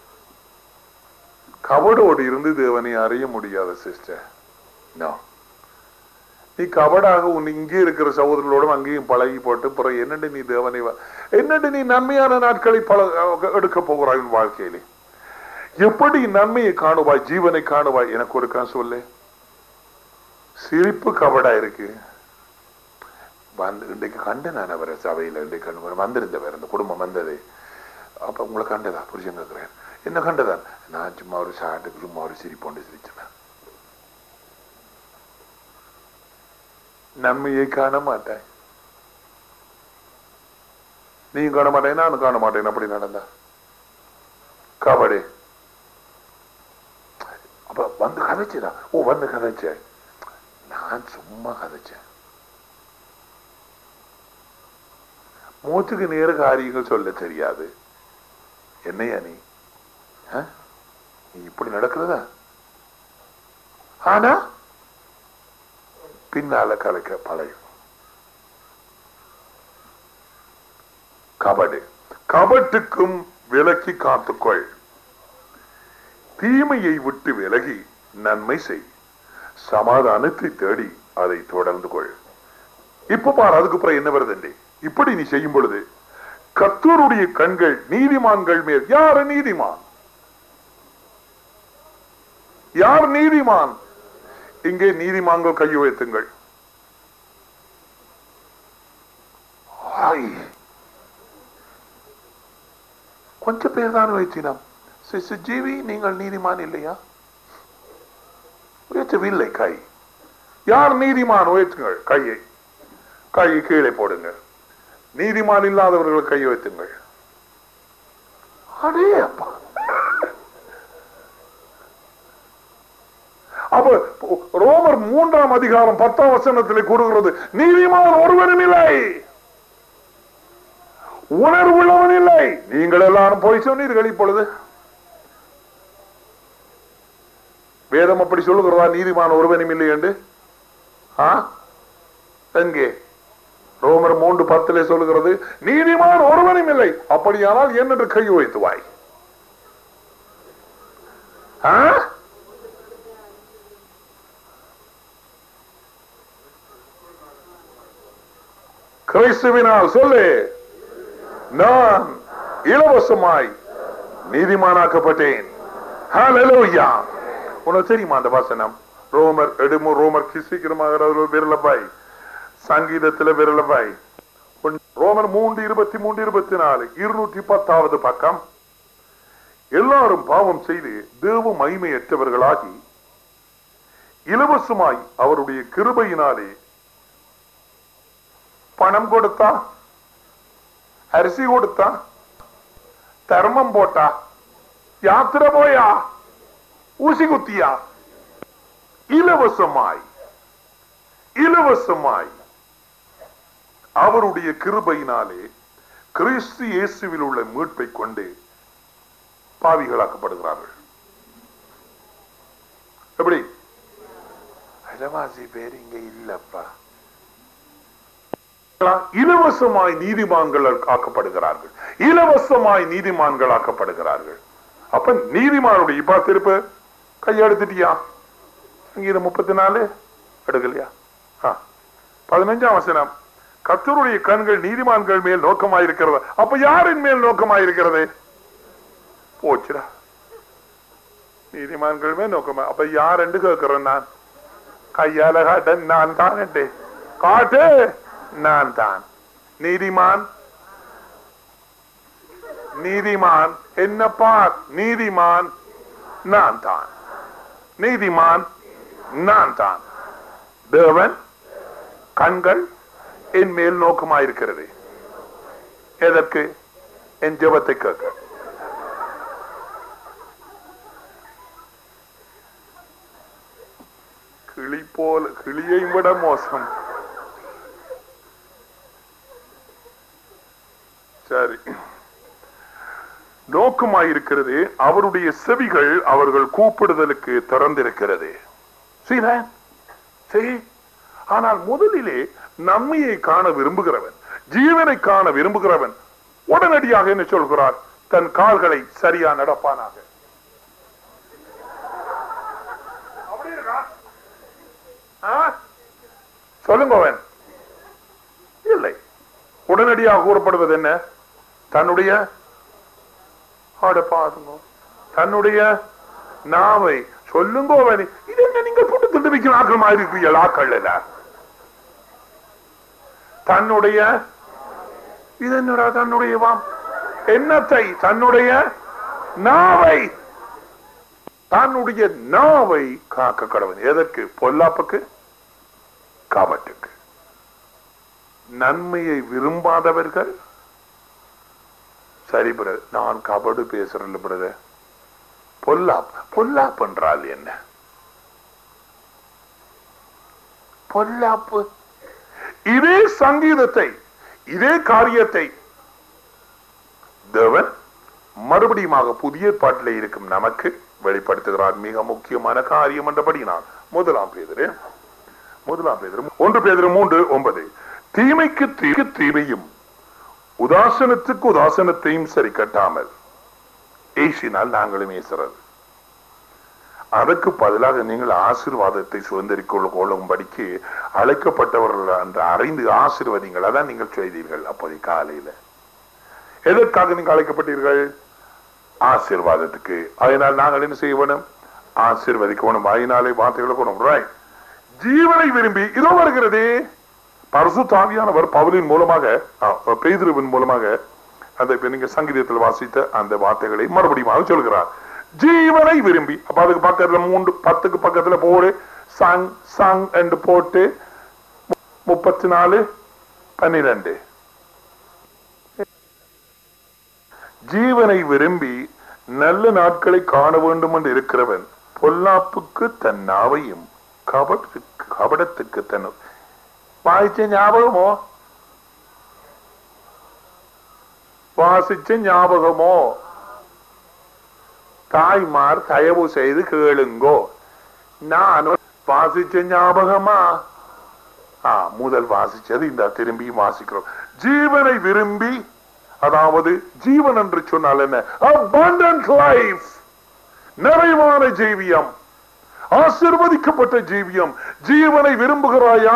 கபடோடு இருந்து தேவனை அறிய முடியாத சிஸ்டர் No. நீ கபடாக உன் இங்கே இருக்கிற சகோதரர்களோடும் அங்கேயும் பழகி போட்டு பிறகு என்னண்டு நீ தேவனை வ- என்னண்டு நீ நன்மையான நாட்களை பல எடுக்க போகிறாய் உன் வாழ்க்கையிலே எப்படி நன்மையை காணுவாய் ஜீவனை காணுவாய் எனக்கு ஒரு காசு சொல்லு சிரிப்பு கபடா இருக்கு வந்து இன்றைக்கு கண்டு நான் அவரை சபையில இன்றைக்கு கண்டு வர- வந்திருந்தவர் அந்த குடும்பம் வந்தது அப்ப உங்களை கண்டதா புரிஞ்சு கேட்கிறேன் என்ன கண்டதா நான் சும்மா ஒரு சாட்டுக்கு சும்மா ஒரு சிரிப்போண்டு சிரிச்சேன் நன்மையை காண மாட்டேன் நீயும் காண மாட்டேன் நானும் காண மாட்டேன் அப்படி நடந்தா கபடி அப்ப வந்து கதைச்சா ஓ வந்து கதைச்சேன் நான் சும்மா கதைச்சேன் மூச்சுக்கு நேர காரியங்கள் சொல்ல தெரியாது என்னையா நீ ஆ? நீ இப்படி நடக்கிறதா ஆனா பின்னால கலைக்க பழையும் கபடு கபட்டுக்கும் விலக்கி காத்துக்கொள் தீமையை விட்டு விலகி நன்மை செய் சமாதானத்தை தேடி அதை தொடர்ந்து கொள் இப்ப பாரு அதுக்கு அப்புறம் என்ன வருதுண்டே இப்படி நீ செய்யும் பொழுது கத்தூருடைய கண்கள் நீதிமான்கள் மேல் யார் நீதிமான் யார் நீதிமான் இங்கே நீதிமான்கள் கையை உயர்த்துங்கள் ஆய். கொஞ்சம் பேர் தான் வைத்தினம் சிசு ஜீவி நீங்கள் நீதிமான் இல்லையா உயர்த்தவில்லை கை யார் நீதிமான் உயர்த்துங்கள் கையை கையை கீழே போடுங்க நீதிமான் இல்லாதவர்கள் கையை வைத்துங்கள் அடே அப்பா அப்ப ரோமர் மூன்றாம் அதிகாரம் பத்தாம் வசனத்திலே கூறுகிறது நீதிமான் ஒருவனும் இல்லை உணர்வுள்ளவன் இல்லை நீங்கள் எல்லாரும் போய் சொன்னீர்கள் இப்பொழுது வேதம் அப்படி சொல்லுகிறதா நீதிமான் ஒருவனும் இல்லை என்று ஆ? எங்கே ரோமர் மூன்று பத்திலே சொல்லுகிறது நீதிமான் ஒருவனும் இல்லை அப்படியானால் என்னென்று கை வைத்து வாய் ஆ? கிறிஸ்துவினால் சொல்லு நான் இலவசமாய் நீதிமானாக்கப்பட்டேன் ஹalleluya உனக்கு தெரியுமா அந்த வசனம் ரோமர் எடுமு ரோமர் சீக்கிரமாக விரலபாய் சங்கீதத்துல விரலபாய் ரோமர் மூன்று இருபத்தி மூன்று இருபத்தி நாலு இருநூற்றி பத்தாவது பக்கம் எல்லாரும் பாவம் செய்து தேவ மகிமையற்றவர்களாகி இலவசமாய் அவருடைய கிருபையினாலே பணம் கொடுத்தா அரிசி கொடுத்தா தர்மம் போட்டா யாத்திரை போயா ஊசி குத்தியா இலவசமாய் இலவசமாய் அவருடைய கிருபையினாலே கிறிஸ்து இயேசுவில் உள்ள மீட்பை கொண்டு பாவிகளாக்கப்படுகிறார்கள் எப்படி அரைவாசி பேர் இங்க இல்லப்பா இலவசமாய் நீதிமான்கள் ஆக்கப்படுகிறார்கள் இலவசமாய் நீதிமான்கள் ஆக்கப்படுகிறார்கள் அப்ப நீதிமானுடைய இப்ப திருப்ப கையெடுத்துட்டியா சங்கீதம் முப்பத்தி நாலு எடுக்கலையா ஆ. பதினஞ்சாம் வசனம் கர்த்தருடைய கண்கள் நீதிமான்கள் மேல் நோக்கமாயிருக்கிறது அப்ப யாரின் மேல் நோக்கமாயிருக்கிறது போச்சுடா நீதிமான்கள் மேல் நோக்கமா அப்ப யார் என்று கேட்கிறேன் நான் கையால காட்ட நான் தான் என்று காட்டு நான் தான் நீதிமான் நீதிமான் என்ன பார் நீதிமான் நான் தான் நீதிமான் நான் தான் தேவன் கண்கள் என் மேல் நோக்கமாயிருக்கிறது எதற்கு என் ஜெபத்தை கேட்க கிளி போல கிளியை விட மோசம் சரி நோக்கமாயிருக்கிறது அவருடைய செவிகள் அவர்கள் கூப்பிடுதலுக்கு திறந்திருக்கிறது See that? See? ஆனால் முதலிலே நன்மையை காண விரும்புகிறவன் ஜீவனை காண விரும்புகிறவன் உடனடியாக என்ன சொல்கிறார் தன் கால்களை சரியா நடப்பானாக அப்படி இருக்கா? ஆ? சொல்லுங்க அவன் இல்லை உடனடியாக கூறப்படுவது என்ன தன்னுடைய ஆட பாருங்க தன்னுடைய நாவை சொல்லுங்க அவன் இது என்ன நீங்க போட்டு திண்டு வைக்கிற ஆக்கள் மாதிரி இருக்கிறீர்கள் ஆக்கள் இல்ல தன்னுடைய இது என்னடா தன்னுடைய வாம் என்னத்தை தன்னுடைய நாவை தன்னுடைய நாவை காக்க கடவன் எதற்கு பொல்லாப்புக்கு காவட்டுக்கு நன்மையை விரும்பாதவர்கள் சரி பிரதர் நான் கபடு பேசுறேன் பிரதர் பொல்லாப் பொல்லாப் என்றால் என்ன பொல்லாப்பு இதே சங்கீதத்தை இதே காரியத்தை தேவன் மறுபடியுமாக புதிய பாட்டில் இருக்கும் நமக்கு வெளிப்படுத்துகிறார் மிக முக்கியமான காரியம் என்றபடி நான் முதலாம் பேதரு முதலாம் பேதரு ஒன்று பேதரு மூன்று ஒன்பது தீமைக்கு தீக்கு தீமையும் உதாசனத்துக்கு உதாசனத்தையும் சரி கட்டாமல் ஏசினால் நாங்களும் ஏசுறது அதற்கு பதிலாக நீங்கள் ஆசீர்வாதத்தை சுதந்திரிக் கொள்ளும்படிக்கு அழைக்கப்பட்டவர்கள் என்று அறிந்து ஆசீர்வதிங்கள் அதான் நீங்கள் செய்தீர்கள் அப்போதை காலையில எதற்காக நீங்கள் அழைக்கப்பட்டீர்கள் ஆசீர்வாதத்துக்கு அதனால் நாங்கள் என்ன செய்ய வேணும் ஆசீர்வதிக்கணும் அதனாலே வார்த்தைகளை கொண்டு ரைட் ஜீவனை விரும்பி இதோ வருகிறது பரசு தாவியானவர் பவுலின் மூலமாக பெய்திருவின் மூலமாக அந்த இப்ப நீங்க சங்கீதத்தில் வாசித்த அந்த வார்த்தைகளை மறுபடியும் சொல்கிறார் ஜீவனை விரும்பி அப்ப அதுக்கு பக்கத்துல மூன்று பத்துக்கு பக்கத்துல போடு சங் சங் என்று போட்டு முப்பத்தி நாலு பன்னிரண்டு ஜீவனை விரும்பி நல்ல நாட்களை காண வேண்டும் என்று இருக்கிறவன் பொல்லாப்புக்கு தன் நாவையும் கபடத்துக்கு கபடத்துக்கு தன் வாசிச்ச ஞாபகமோ வாசிச்ச ஞாபகமோ தாய்மார் தயவு செய்து கேளுங்கோ நானும் வாசிச்ச ஞாபகமா ஆ முதல் வாசிச்சது இந்த திரும்பியும் வாசிக்கிறோம் ஜீவனை விரும்பி அதாவது ஜீவன் என்று சொன்னால் என்ன abundant life நிறைவான ஜீவியம் ஆசிர்வதிக்கப்பட்ட ஜீவியம் ஜீவனை விரும்புகிறாயா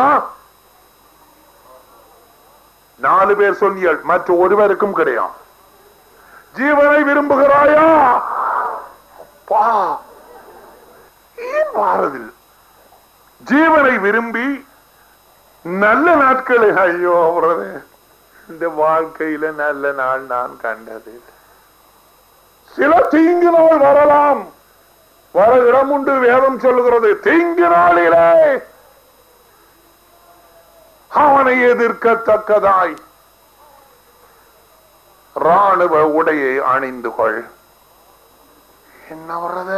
நாலு பேர் சொன்னியல் மற்ற ஒருவருக்கும் கிடையாது ஜீவனை விரும்புகிறாயா அப்பா ஏன் வாரதில் ஜீவனை விரும்பி நல்ல நாட்களை ஐயோ அவரது இந்த வாழ்க்கையில நல்ல நாள் நான் கண்டது சில தீங்கு நாள் வரலாம் வர இடம் உண்டு வேதம் சொல்லுகிறது தீங்கு நாளிலே அவனை எதிர்க்கத்தக்கதாய் ராணுவ உடையை அணிந்து கொள் என்ன வர்றது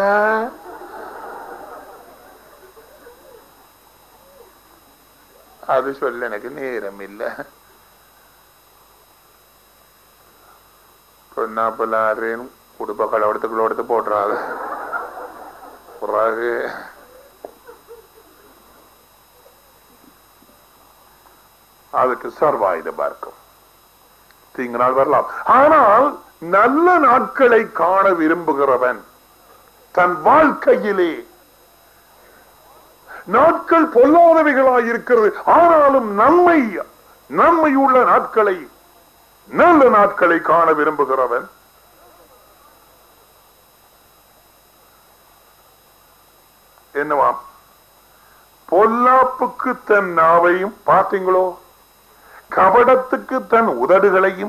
அது சொல்ல எனக்கு நேரம் இல்லை பொன்னாப்பிள்ளாரையும் குடும்ப கலவரத்துக்குள்ள எடுத்து போட்டுறாது பிறகு அதுக்கு சர்வாயுதமா இருக்கும் தீங்கு நாள் வரலாம் ஆனால் நல்ல நாட்களை காண விரும்புகிறவன் தன் வாழ்க்கையிலே நாட்கள் பொல்லாதவைகளாய் இருக்கிறது ஆனாலும் நன்மை நன்மையுள்ள நாட்களை நல்ல நாட்களை காண விரும்புகிறவன் என்னவாம் பொல்லாப்புக்கு தன் நாவையும் பார்த்தீங்களோ கபடத்துக்கு தன் உதடுகளையும்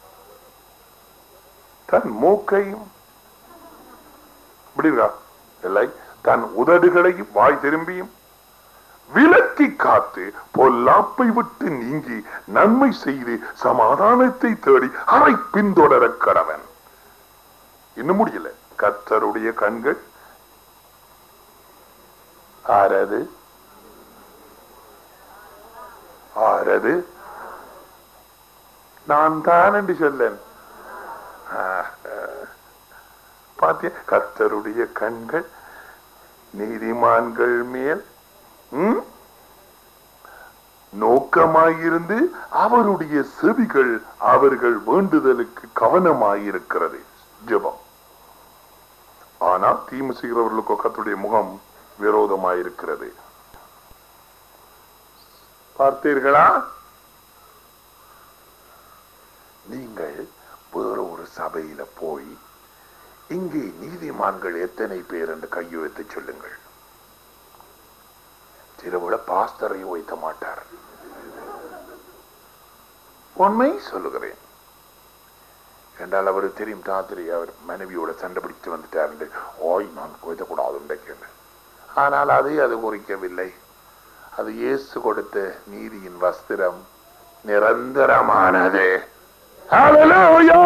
தன் மூக்கையும் இப்படி இருக்கா இல்லை தன் உதடுகளையும் வாய் திரும்பியும் விலக்கி காத்து பொல்லாப்பை விட்டு நீங்கி நன்மை செய்து சமாதானத்தை தேடி அரை பின்தொடர கடவன் இன்னும் முடியல கத்தருடைய கண்கள் ஆரது ஆரது நான் தான் என்று சொல்லன் பாத்திய கத்தருடைய கண்கள் நீதிமான்கள் மேல் ம்? நோக்கமாயிருந்து அவருடைய செவிகள் அவர்கள் வேண்டுதலுக்கு கவனமாயிருக்கிறது ஜெபம் ஆனால் தீமை செய்கிறவர்களுக்கோ கத்துடைய முகம் விரோதமாயிருக்கிறது பார்த்தீர்களா நீங்கள் வேற ஒரு சபையில போய் இங்கே நீதிமான்கள் எத்தனை பேர் என்று கையெழுத்து சொல்லுங்கள் திருவிழா பாஸ்தரை வைத்த மாட்டார் உண்மை சொல்லுகிறேன் என்றால் அவர் தெரியும் ராத்திரி அவர் மனைவியோட சண்டை பிடித்து வந்துட்டார் என்று ஓய் நான் கோய்த்தக்கூடாது இன்றைக்கு ஆனால் அது அது குறிக்கவில்லை அது இயேசு கொடுத்த நீதியின் வஸ்திரம் நிரந்தரமானது Hallelujah!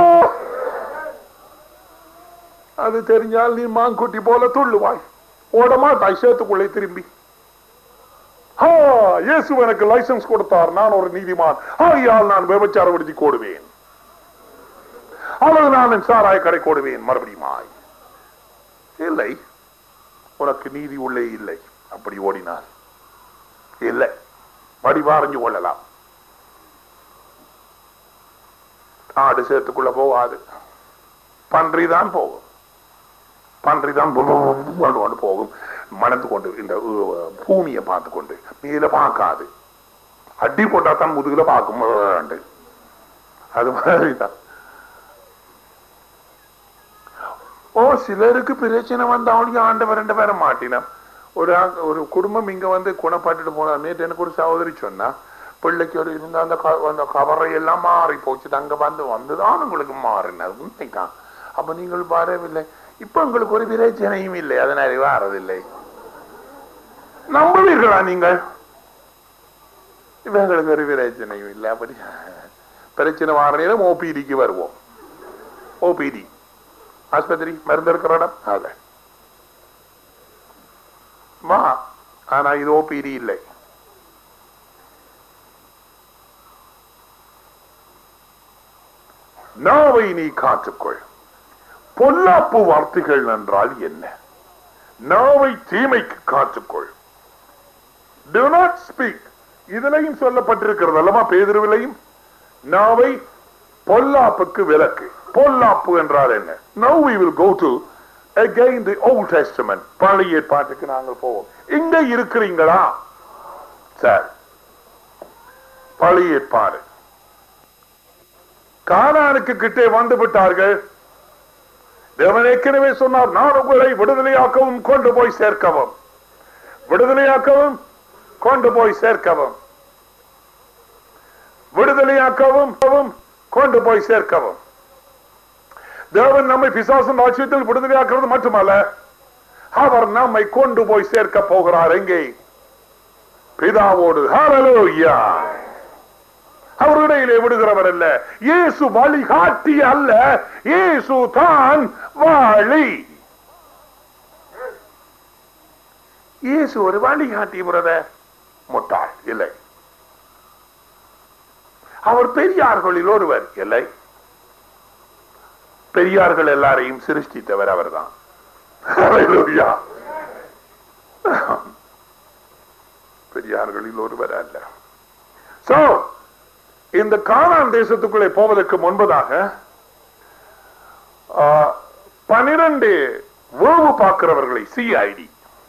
அது தெரிஞ்சால் நீ மாங்குட்டி போல துள்ளுவாய் ஓடமாட்டாய் சேத்துக்குள்ளே திரும்பி ஆ, இயேசு எனக்கு லைசன்ஸ் கொடுத்தார் நான் ஒரு நீதிமான் ஆகையால் நான் விபச்சார விடுதி கோடுவேன் அல்லது நான் சாராய கடை கோடுவேன் மறுபடியுமாய் இல்லை உனக்கு நீதி உள்ளே இல்லை அப்படி ஓடினார் இல்லை வடிவாரஞ்சு கொள்ளலாம் ஆடு சேர்த்துக்குள்ள போகாது பன்றி தான் போகும் பன்றி தான் கொண்டு கொண்டு போகும் மணந்து கொண்டு இந்த அஹ், பூமியை பார்த்து கொண்டு மேல பார்க்காது அடி போட்டா தான் முதுகுல பார்க்கும் வேண்டு. அது மாதிரிதான் ஓ சிலருக்கு பிரச்சனை வந்தாலும் ஆண்டவர் ரெண்டு பேரை மாட்டினான் ஒரு ஆ- ஒரு குடும்பம் இங்க வந்து குணப்பட்டுட்டு போனா நேற்று எனக்கு ஒரு சகோதரி சொன்னா பிள்ளைக்கு ஒரு இருந்த அந்த க- அந்த கவரை எல்லாம் மாறி போச்சு அங்க வந்து வந்துதான் உங்களுக்கு மாறினது உண்மைதான் அப்ப நீங்கள் வரவில்லை இப்ப உங்களுக்கு ஒரு பிரச்சனையும் இல்லை அதனால வாரதில்லை நம்புவீர்களா நீங்கள் இவங்களுக்கு ஒரு பிரச்சனையும் இல்லை அப்படி பிரச்சனை வார நேரம் ஓபிடிக்கு வருவோம் ஓபிடி ஆஸ்பத்திரி மருந்து இருக்கிற இடம் அத வா ஆனா இது ஓபிடி இல்லை நாவை நீ காத்துக்கொள் பொல்லாப்பு வார்த்தைகள் என்றால் என்ன நாவை தீமைக்கு காத்துக்கொள் do not speak இதுலையும் சொல்லப்பட்டிருக்கிறது அல்லவா பேதிருவிலையும் நாவை பொல்லாப்புக்கு விலக்கு பொல்லாப்பு என்றால் என்ன now we will go to again the old testament பழைய ஏற்பாட்டுக்கு நாங்கள் போவோம் இங்க இருக்கிறீங்களா சார் பழைய ஏற்பாடு கானானுக்கு கிட்டே வந்து விட்டார்கள் தேவன் ஏற்கனவே சொன்னார் நான் உங்களை விடுதலையாக்கவும் கொண்டு போய் சேர்க்கவும் விடுதலையாக்கவும் கொண்டு போய் சேர்க்கவும் விடுதலையாக்கவும் கொண்டு போய் சேர்க்கவும் தேவன் நம்மை பிசாசன் ராஜ்யத்தில் விடுதலையாக்குறது மட்டுமல்ல அவர் நம்மை கொண்டு போய் சேர்க்க போகிறார் எங்கே பிதாவோடு ஹalleluya அவர் இடையிலே விடுகிறவர் அல்ல இயேசு வழிகாட்டி அல்ல இயேசு தான் வழி இயேசு ஒரு வழிகாட்டி பிரதர் முட்டாள் இல்லை அவர் பெரியார்களில் ஒருவர் இல்லை பெரியார்கள் எல்லாரையும் சிருஷ்டித்தவர் அவர்தான் Hallelujah. பெரியார்களில் ஒருவர் அல்ல சோ இந்த கானான் தேசத்துக்குள்ளே போவதற்கு முன்பதாக ஆ, பனிரெண்டு வேவு பார்க்கிறவர்களை சிஐடி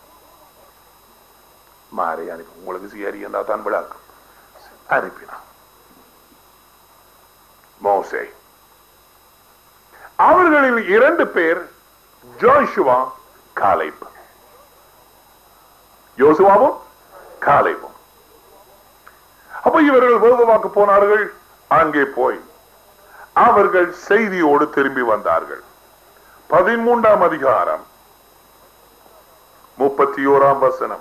மாறி அனுப்பி உங்களுக்கு சிஐடி என்றா தான் விழாக்கும் அனுப்பினான் மோசே அவர்களில் இரண்டு பேர் ஜோஷுவா காலைப் யோசுவாவும் காலைவும் அப்ப இவர்கள் வேகவாக்கு போனார்கள் அங்கே போய் அவர்கள் செய்தியோடு திரும்பி வந்தார்கள் பதிமூன்றாம் அதிகாரம் முப்பத்தி ஓராம் வசனம்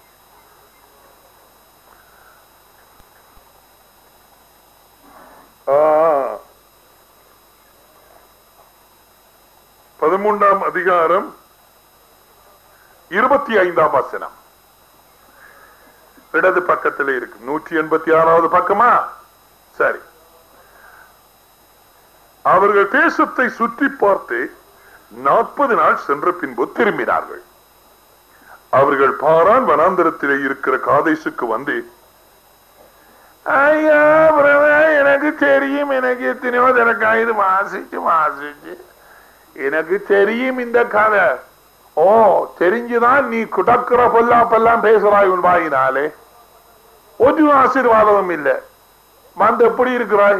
ஆ. பதிமூன்றாம் அதிகாரம் இருபத்தி ஐந்தாம் வசனம் இடது பக்கத்திலே இருக்கு நூற்றி எண்பத்தி ஆறாவது பக்கமா சரி அவர்கள் தேசத்தை சுற்றி பார்த்து நாற்பது நாள் சென்ற பின்பு திரும்பினார்கள் அவர்கள் பாரான் வனாந்தரத்திலே இருக்கிற காதேசுக்கு வந்து ஐயா பிரதர், எனக்கு தெரியும் எனக்கு எத்தனையோ எனக்கா இது வாசிச்சு வாசிச்சு எனக்கு தெரியும் இந்த கதை ஓ தெரிஞ்சுதான் நீ குடக்கிற பொல்லாப்பெல்லாம் பேசுறாய் உன் வாயினாலே ஒரு ஆசீர்வாதமும் இல்லை வந்து எப்படி இருக்கிறாய்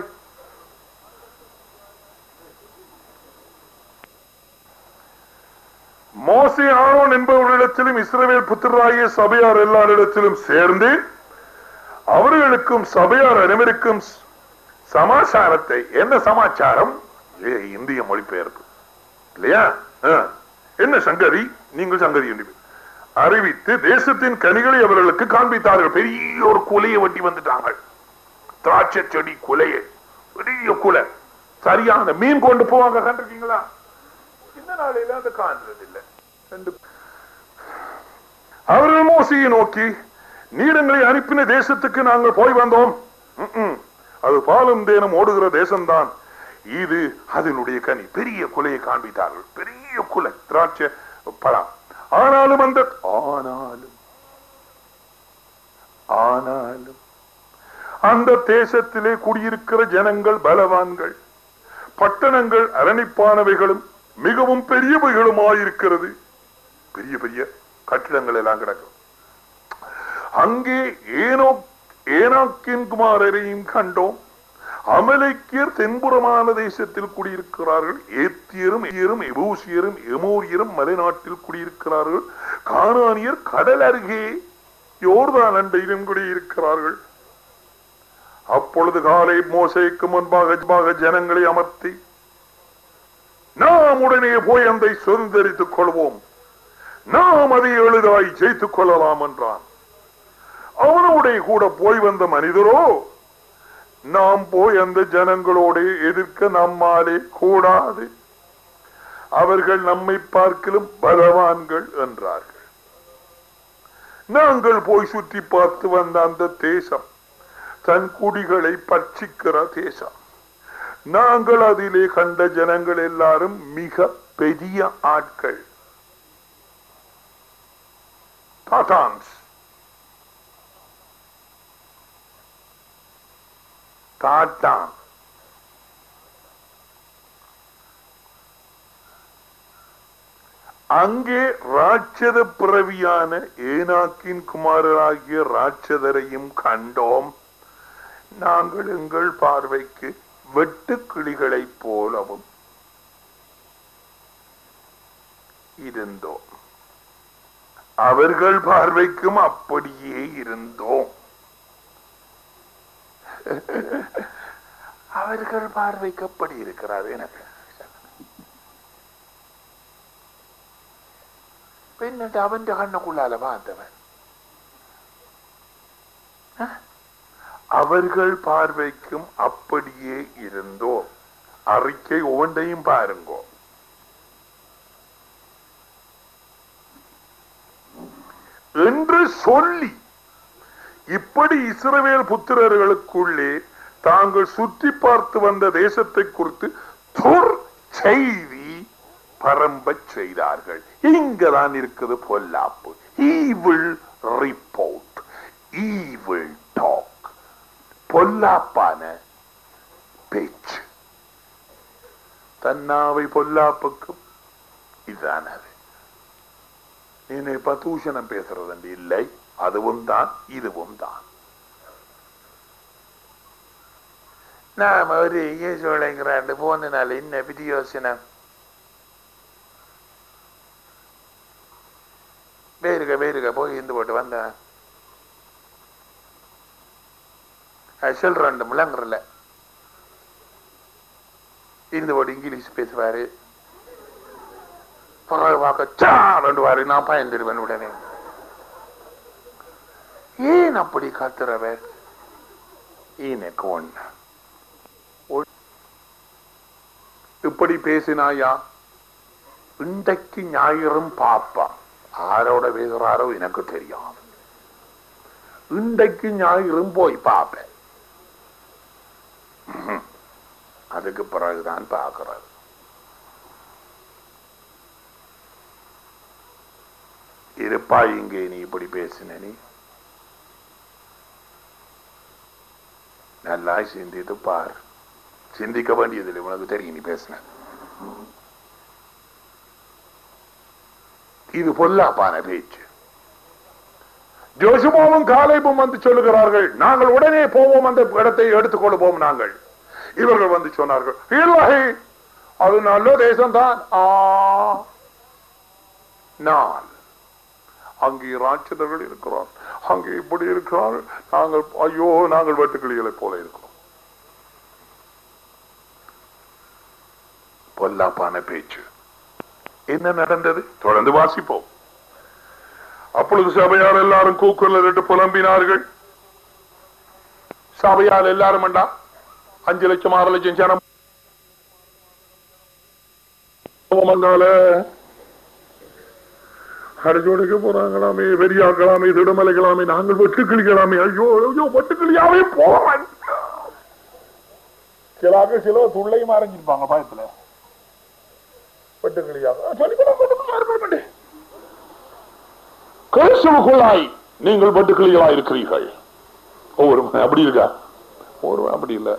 மோசே ஆரோன் என்பவர்களிடத்திலும் இஸ்ரவேல் புத்திராகிய சபையார் எல்லாரிடத்திலும் சேர்ந்து அவர்களுக்கும் சபையார் அனைவருக்கும் ஸ்- சமாச்சாரத்தை என்ன சமாச்சாரம் ஏ, இந்திய மொழிபெயர்ப்பு இல்லையா ஆ. என்ன சங்கதி நீங்கள் சங்கதி என்று அறிவித்து தேசத்தின் கனிகளை அவர்களுக்கு காண்பித்தார்கள் பெரிய ஒரு குலையை வெட்டி வந்துட்டாங்க திராட்சை செடி குலையை பெரிய குலை சரியான மீன் கொண்டு போவாங்க கண்டிருக்கீங்களா இந்த நாளையில அது காண்றது இல்லை ரெண்டு அவர்கள் மோசையை நோக்கி நீடங்களை அனுப்பின தேசத்துக்கு நாங்கள் போய் வந்தோம் ம்ம். அது பாலும் தேனும் ஓடுகிற தேசம்தான் இது அதனுடைய கனி பெரிய குலையை காண்பித்தார்கள் பெரிய குலை திராட்சை பழம் ஆனாலும் அந்த ஆனாலும் ஆனாலும் அந்த தேசத்திலே குடியிருக்கிற ஜனங்கள் பலவான்கள் பட்டணங்கள் அரணிப்பானவைகளும் மிகவும் பெரியவைகளுமாயிருக்கிறது பெரிய பெரிய கட்டிடங்கள் எல்லாம் கிடக்கும் அங்கே ஏனோ ஏனாக்கின் குமாரரையும் கண்டோம் அமலைக்கியர் தென்புறமான தேசத்தில் குடியிருக்கிறார்கள் ஏத்தியரும் ஏரும் எபூசியரும் எமோரியரும் மலைநாட்டில் குடியிருக்கிறார்கள் கானானியர் கடல் அருகே யோர்தான் அண்டையிலும் குடியிருக்கிறார்கள் அப்பொழுது காலை மோசைக்கு முன்பாக முன்பாக ஜனங்களை அமர்த்தி நாம் உடனே போய் அந்த சுதந்திரித்துக் கொள்வோம் நாம் அதை எளிதாய் ஜெயித்துக் கொள்ளலாம் என்றான் அவனோட கூட போய் வந்த மனிதரோ நாம் போய் அந்த ஜனங்களோட எதிர்க்க நம்மாலே கூடாது அவர்கள் நம்மை பார்க்கலும் பலவான்கள் என்றார்கள் நாங்கள் போய் சுற்றி பார்த்து வந்த அந்த தேசம் தன் குடிகளை பட்சிக்கிற தேசம் நாங்கள் அதிலே கண்ட ஜனங்கள் எல்லாரும் மிக பெரிய ஆட்கள் தாத்தான்ஸ் தாத்தான் அங்கே ராட்சத பிறவியான ஏனாக்கின் குமாரராகிய ராட்சதரையும் கண்டோம் நாங்கள் எங்கள் பார்வைக்கு வெட்டு கிளிகளைப் போலவும் இருந்தோம் அவர்கள் பார்வைக்கும் அப்படியே இருந்தோம் அவர்கள் பார்வைக்கு அப்படி இருக்கிறார் எனக்கு പിന്നിട്ട് അവന്റെ കണ്ണുക്കുള്ളാല பார்த்தவன் அவர்கள் பார்வைக்கும் அப்படியே இருந்தோ அறிக்கை ஒவ்வொன்றையும் பாருங்கோ என்று சொல்லி இப்படி இஸ்ரவேல் புத்திரர்களுக்குள்ளே தாங்கள் சுற்றி பார்த்து வந்த தேசத்தை குறித்து துர் செய்தி பரம்பச் செய்தார்கள் இங்கதான் இருக்குது பொல்லாப்பு ஈவில் ரிப்போர்ட் ஈவில் டாக் பொல்லாப்பான தன்னாவை பொல்லாப்புக்கும் இதுதான் அது நீ இப்ப தூஷணம் பேசுறது இல்லை அதுவும் தான் இதுவும் தான் நாம ஒரு இயேசுழைங்கிறாண்டு போனனால என்ன பிடி யோசனை வேறுக வேறுக போய் இருந்து போட்டு வந்தேன் சொல்றேன் முழங்குறல இருந்து போட்டு இங்கிலீஷ் பேசுவாரு ரெண்டு வாரு நான் பயந்துருவேன் உடனே ஏன் அப்படி காத்துறவர் எனக்கு ஒண்ணு இப்படி பேசினாயா இன்றைக்கு ஞாயிறும் பாப்பா ஆரோட பேசுறாரோ எனக்கு தெரியாது இன்றைக்கு ஞாயிறும் போய் பார்ப்பேன் ம்ஹும். அதுக்கு பிறகுதான் பார்க்கிறது இருப்பா இங்கே நீ இப்படி பேசின நீ நல்லா சிந்தித்து பார் சிந்திக்க வேண்டியதில்லை உனக்கு தெரியும் நீ பேசின இது பொல்லாப்பான பேச்சு ஜோசுமாவும் காலைபும் வந்து சொல்லுகிறார்கள் நாங்கள் உடனே போவோம் அந்த இடத்தை எடுத்துக்கொள்வோம் நாங்கள் இவர்கள் வந்து சொன்னார்கள் இல்லை அது நல்ல தேசம்தான் ஆ நான் அங்கே ராட்சதர்கள் இருக்கிறார் அங்கே இப்படி இருக்கிறார் நாங்கள் ஐயோ நாங்கள் வெட்டுக்கிளிகளை போல இருக்கிறோம் பொல்லாப்பான பேச்சு என்ன நடந்தது தொடர்ந்து வாசிப்போம் அப்பொழுது சபையார் எல்லாரும் கூக்குரலிட்டு புலம்பினார்கள் சபையார் எல்லாரும் வேண்டா அஞ்சு லட்சம் ஆறு லட்சம் ஜனம் வந்தால அடிச்சோடுக்க போறாங்களாமே வெறியாக்கலாமே திடமலைகளாமே நாங்கள் வெட்டுக்கிளிக்கலாமே ஐயோ ஐயோ வெட்டுக்கிளியாவே போறேன் சிலாக சில துள்ளையும் அரைஞ்சிருப்பாங்க பயத்துல வெட்டுக்கிளியாக சொல்லிக்கூட கிறிஸ்துவுக்குள்ளாய் நீங்கள் பட்டுக்கிளிகளா இருக்கிறீர்கள் ஒவ்வொரு அப்படி இருக்கா ஒரு அப்படி இல்ல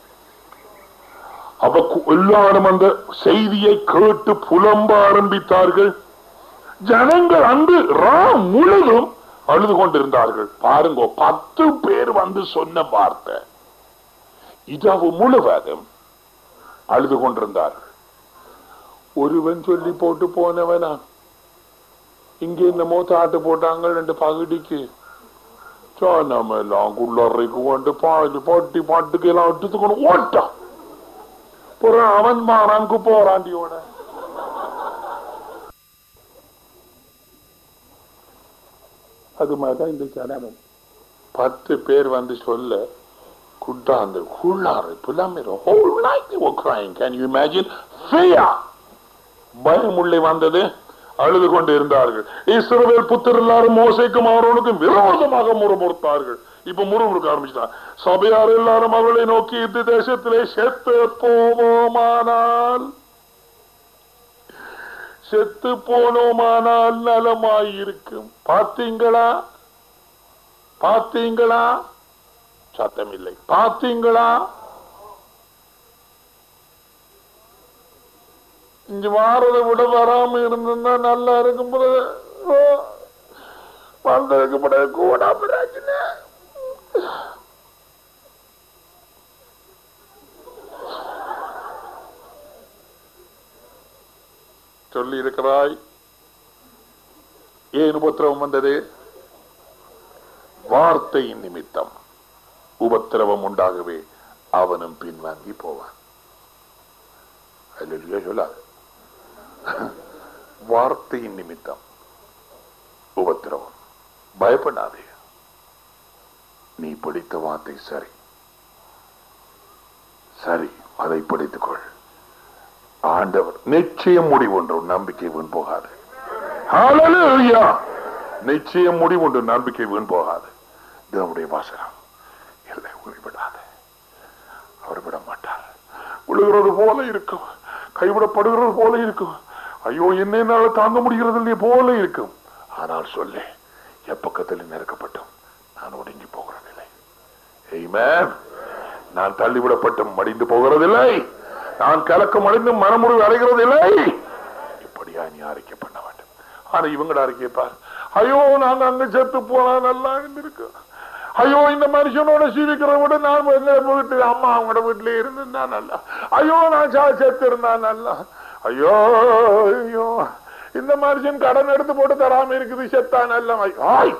அப்ப கு- எல்லாரும் அந்த செய்தியை கேட்டு புலம்ப ஆரம்பித்தார்கள் ஜனங்கள் அன்று ரா முழுதும் அழுது கொண்டிருந்தார்கள் பாருங்க பத்து பேர் வந்து சொன்ன வார்த்தை இரவு முழுவதும் அழுது கொண்டிருந்தார்கள் ஒருவன் சொல்லி போட்டு போனவனா இங்க என்னமோ தாட்டு போட்டாங்க ரெண்டு பகுடிக்கு நம்ம எல்லாம் குள்ளறைக்கு கொண்டு பாடி பாட்டி பாட்டுக்கு எல்லாம் எடுத்துக்கணும் ஓட்டான் புறம் அவன் மாறான்க்கு போறாண்டியோட அது மாதிரிதான் இந்த ஜனமும் பத்து பேர் வந்து சொல்ல குட்டாந்து குள்ளாறு புலாமிரோ whole night they were crying can you imagine fear பயம் உள்ளே வந்தது அழுது கொண்டு இருந்தார்கள் இஸ்ரவேல் புத்தர் எல்லாரும் மோசைக்கும் ஆரோனுக்கும் விரோதமாக முறுமுறுத்தார்கள் இப்ப முறுமுறுக்க ஆரம்பிச்சிட்டார் சபையார் எல்லாரும் அவர்களை நோக்கி இந்த தேசத்திலே செத்து போவோமானால் செத்து போனோமானால் நலமாயிருக்கும் பார்த்தீங்களா பார்த்தீங்களா சத்தம் இல்லை பார்த்தீங்களா இங்க வாரதை விட வராம இருந்திருந்தா நல்லா இருக்கும் போது வந்ததுக்கு பிறகு கூட பிரச்சனை சொல்லி இருக்கிறாய் ஏன் உபத்திரவம் வந்தது வார்த்தையின் நிமித்தம் உபத்திரவம் உண்டாகவே அவனும் பின்வாங்கி போவான் அல்லேலூயா சொல்லாது வார்த்தையின் நிமித்தம் உபத்திரவம் பயப்படாதே நீ படித்த வார்த்தை சரி சரி அதை படித்துக்கொள் ஆண்டவர் நிச்சயம் முடிவுண்டு நம்பிக்கை வீண் போகாது ஹalleluya நிச்சயம் முடிவுண்டு நம்பிக்கை வீண் போகாது தேவனுடைய வாசனம் இல்லை உன்னை விடாது அவர் விட மாட்டார் விழுகிறது போல இருக்கும் கைவிடப்படுகிறது போல இருக்கும் ஐயோ என்ன என்னால தாங்க முடிகிறது இல்லையே போல இருக்கும் ஆனால் சொல்லு எப்பக்கத்தில் நெருக்கப்பட்டும் நான் ஒடுங்கி போகிறதில்லை Amen. நான் தள்ளிவிடப்பட்டும் மடிந்து போகிறதில்லை நான் கலக்கம் அடைந்து மனமுறிவு அடைகிறது இல்லை இப்படியா நீ அறிக்கை பண்ண வேண்டும் ஆனா இவங்கட அறிக்கையை பார் ஐயோ நாங்க அங்க செத்து போனா நல்லா இருந்திருக்கு ஐயோ இந்த மனுஷனோட சீவிக்கிறத விட நான் எங்க வீட்டு அம்மா அவங்களோட வீட்டுல இருந்திருந்தா நல்லா ஐயோ நான் சா செத்து இருந்தா நல்லா ஐயோ ஐயோ இந்த மனுஷன் கடன் எடுத்து போட்டு தராம இருக்குது செத்தா நல்ல ஆய்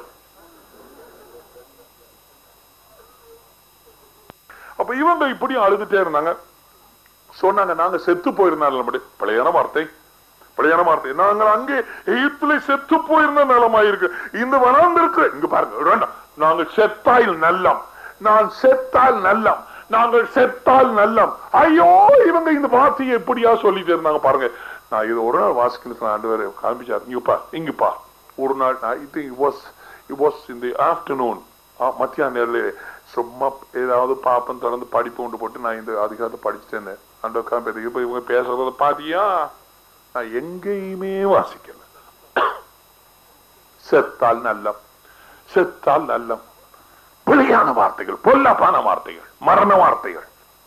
அப்ப இவங்க இப்படி அழுதுட்டே இருந்தாங்க சொன்னாங்க நாங்க செத்து போயிருந்தாலும் அப்படி பழையான வார்த்தை பழையான வார்த்தை நாங்கள் அங்கே எகிப்துல செத்து போயிருந்த நிலமாயிருக்கு இந்த வனாந்திருக்கு இங்க பாருங்க வேண்டாம் நாங்கள் செத்தால் நல்லம் நான் செத்தால் நல்லம் நாங்கள் செத்தால் நல்லம் ஐயோ இவங்க இந்த வார்த்தையை எப்படியா சொல்லிட்டு இருந்தாங்க பாருங்க நான் இது ஒரு நாள் வாசிக்கணும் ஆண்டு வரை காமிச்சார் இங்க பார் இங்க பார் ஒரு நாள் I think it was it was in the afternoon மத்தியான நேரில் சும்மா ஏதாவது பாப்பம் தொடர்ந்து படிப்பு உண்டு போட்டு நான் இந்த அதிகாரத்தை படிச்சுட்டேன் அந்த காம்பேது இப்ப இவங்க பேசுறத பாத்தியா நான் எங்கேயுமே வாசிக்கல செத்தால் நல்லம் செத்தால் நல்லம் பிழையான வார்த்தைகள் பொல்லாப்பான வார்த்தைகள் மரண வார்த்தைகள்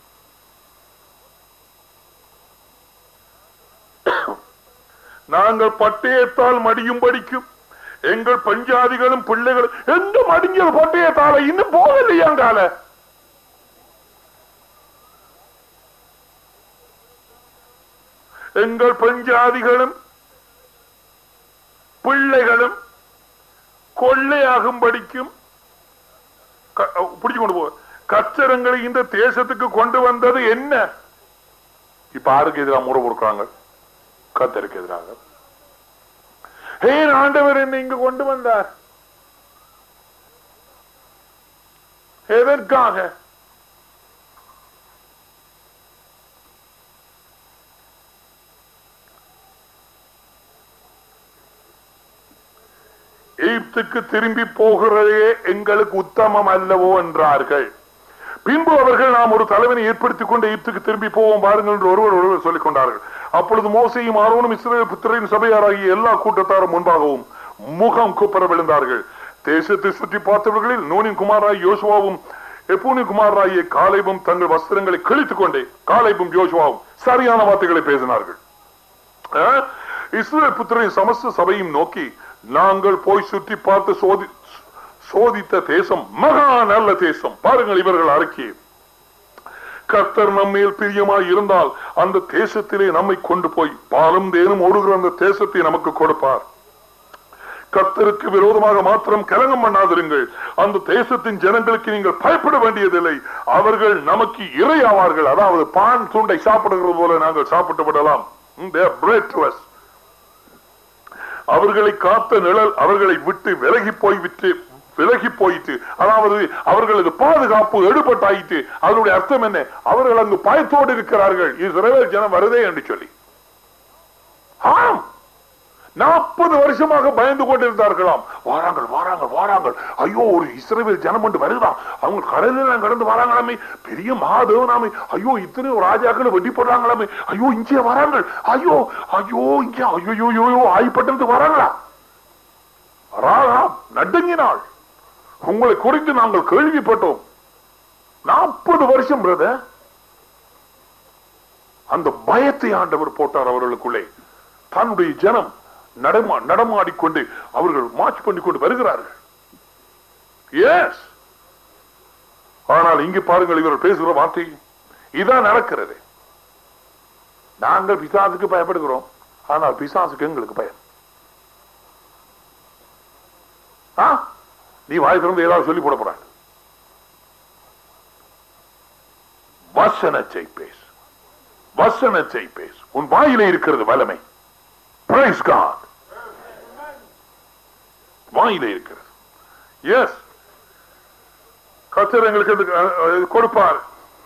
நாங்கள் பட்டயத்தால் மடியும் படிக்கும் எங்கள் பஞ்சாதிகளும் பிள்ளைகளும் எங்க மடிஞ்சது பட்டயத்தால இன்னும் போகலையாங்கால எங்கள் பஞ்சாதிகளும் பிள்ளைகளும் கொள்ளையாகும் படிக்கும் பிடிச்சு கொண்டு போ கச்சரங்களை இந்த தேசத்துக்கு கொண்டு வந்தது என்ன இப்ப யாருக்கு எதிராக முறை கொடுக்குறாங்க கத்தருக்கு எதிராக ஏன் ஆண்டவர் என்னை இங்கு கொண்டு வந்தார் எதற்காக எகிப்துக்கு திரும்பி போகிறதே எங்களுக்கு உத்தமம் அல்லவோ என்றார்கள் பின்பு அவர்கள் நாம் ஒரு தலைவனை ஏற்படுத்திக் கொண்டு எகிப்துக்கு திரும்பி போவோம் பாருங்கள் என்று ஒருவர் ஒருவர் சொல்லிக் கொண்டார்கள் அப்பொழுது மோசையும் ஆரோனும் இஸ்ரேல் புத்திரின் சபையாராகிய எல்லா கூட்டத்தாரும் முன்பாகவும் முகம் கூப்பர விழுந்தார்கள் தேசத்தை சுற்றி பார்த்தவர்களில் நூனின் குமாராய் யோசுவாவும் எப்பூனின் குமாராகிய காலைபும் தங்கள் வஸ்திரங்களை கிழித்துக் கொண்டே காலைபும் யோசுவாவும் சரியான வார்த்தைகளை பேசினார்கள் இஸ்ரேல் புத்திரின் சமஸ்த சபையும் நோக்கி நாங்கள் போய் சுற்றி பார்த்து சோதி சோதித்த தேசம் மகா நல்ல தேசம் பாருங்கள் இவர்கள் அறிக்கை கர்த்தர் நம்மேல் பிரியமாய் இருந்தால் அந்த தேசத்திலே நம்மை கொண்டு போய் பாலும் தேனும் ஓடுகிற அந்த தேசத்தை நமக்கு கொடுப்பார் கர்த்தருக்கு விரோதமாக மாத்திரம் கலங்கம் பண்ணாதிருங்கள் அந்த தேசத்தின் ஜனங்களுக்கு நீங்கள் பயப்பட வேண்டியதில்லை அவர்கள் நமக்கு இரையாவார்கள் அதாவது பான் துண்டை சாப்பிடுகிறது போல நாங்கள் சாப்பிட்டு விடலாம் அவர்களை காத்த நிழல் அவர்களை விட்டு விலகி போய் விட்டு விலகி போயிட்டு அதாவது அவர்களது பாதுகாப்பு எடுபட்டாயிட்டு அதனுடைய அர்த்தம் என்ன அவர்கள் அங்கு பயத்தோடு இருக்கிறார்கள் இஸ்ரேல் ஜனம் வருதே என்று சொல்லி ஆம் நாற்பது வருஷமாக பயந்து கொண்டிருந்தார்களாம் வாராங்கள் வாராங்கள் வாராங்கள் ஐயோ ஒரு இஸ்ரேல் ஜனம் கொண்டு வருதான் அவங்க கடலில் கடந்து வராங்களாமே பெரிய மகாதேவனாமே ஐயோ இத்தனை ராஜாக்கள் வெட்டி போடுறாங்களாமே ஐயோ இங்கே வராங்கள் ஐயோ ஐயோ இங்கே ஐயோ ஐயோ ஆய்ப்பட்டது வராங்களா ராகா நடுங்கினாள் உங்களை குறித்து நாங்கள் கேள்விப்பட்டோம் நாற்பது வருஷம் பிரதர் அந்த பயத்தை ஆண்டவர் போட்டார் அவர்களுக்குள்ளே தன்னுடைய ஜனம் நடமா நடமாடிக்கொண்டு அவர்கள் மார்ச் பண்ணி கொண்டு வருகிறார்கள் எஸ் ஆனால் இங்கு பாருங்கள் இவர்கள் பேசுகிற வார்த்தை இதான் நடக்கிறது நாங்கள் பிசாசுக்கு பயப்படுகிறோம் ஆனால் பிசாசுக்கு எங்களுக்கு பயம் நீ வாய் திறந்து ஏதாவது சொல்லி போட போறாங்க வசனத்தை பேசு வசனத்தை பேசு உன் வாயிலே இருக்கிறது வல்லமை Praise God. வாயிலே இருக்கிறது எஸ் கத்தர் எங்களுக்கு கொடுப்பார்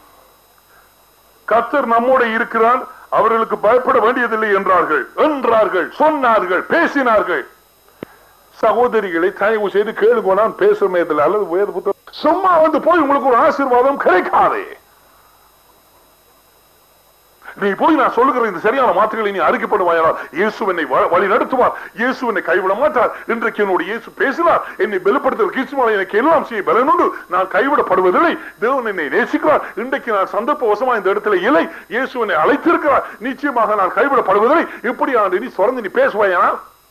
கத்தர் நம்மோட இருக்கிறார் அவர்களுக்கு பயப்பட வேண்டியதில்லை என்றார்கள் என்றார்கள் சொன்னார்கள் பேசினார்கள் சகோதரிகளை தயவு செய்து கேளுங்க நான் பேசுறமே இதில் அல்லது வேறு புத்தகம் சும்மா வந்து போய் உங்களுக்கு ஒரு ஆசீர்வாதம் கிடைக்காதே நீ போய் நான் சொல்லுகிற இந்த சரியான வார்த்தைகளை நீ அறிக்கைப்படுவாயால் இயேசு என்னை வ- வழி நடத்துவார் இயேசு என்னை கைவிட மாட்டார் இன்றைக்கு என்னோட இயேசு பேசினார் என்னை பலப்படுத்துகிற கிறிஸ்துவால் எனக்கு எல்லாம் செய்ய பலனுண்டு நான் கைவிடப்படுவதில்லை தேவன் என்னை நேசிக்கிறார் இன்றைக்கு நான் சந்தர்ப்பவசமா இந்த இடத்துல இல்லை இயேசு என்னை அழைத்திருக்கிறார் நிச்சயமாக நான் கைவிடப்படுவதில்லை இப்படி ஆண்டு நீ தொடர்ந்து நீ பேசுவாயா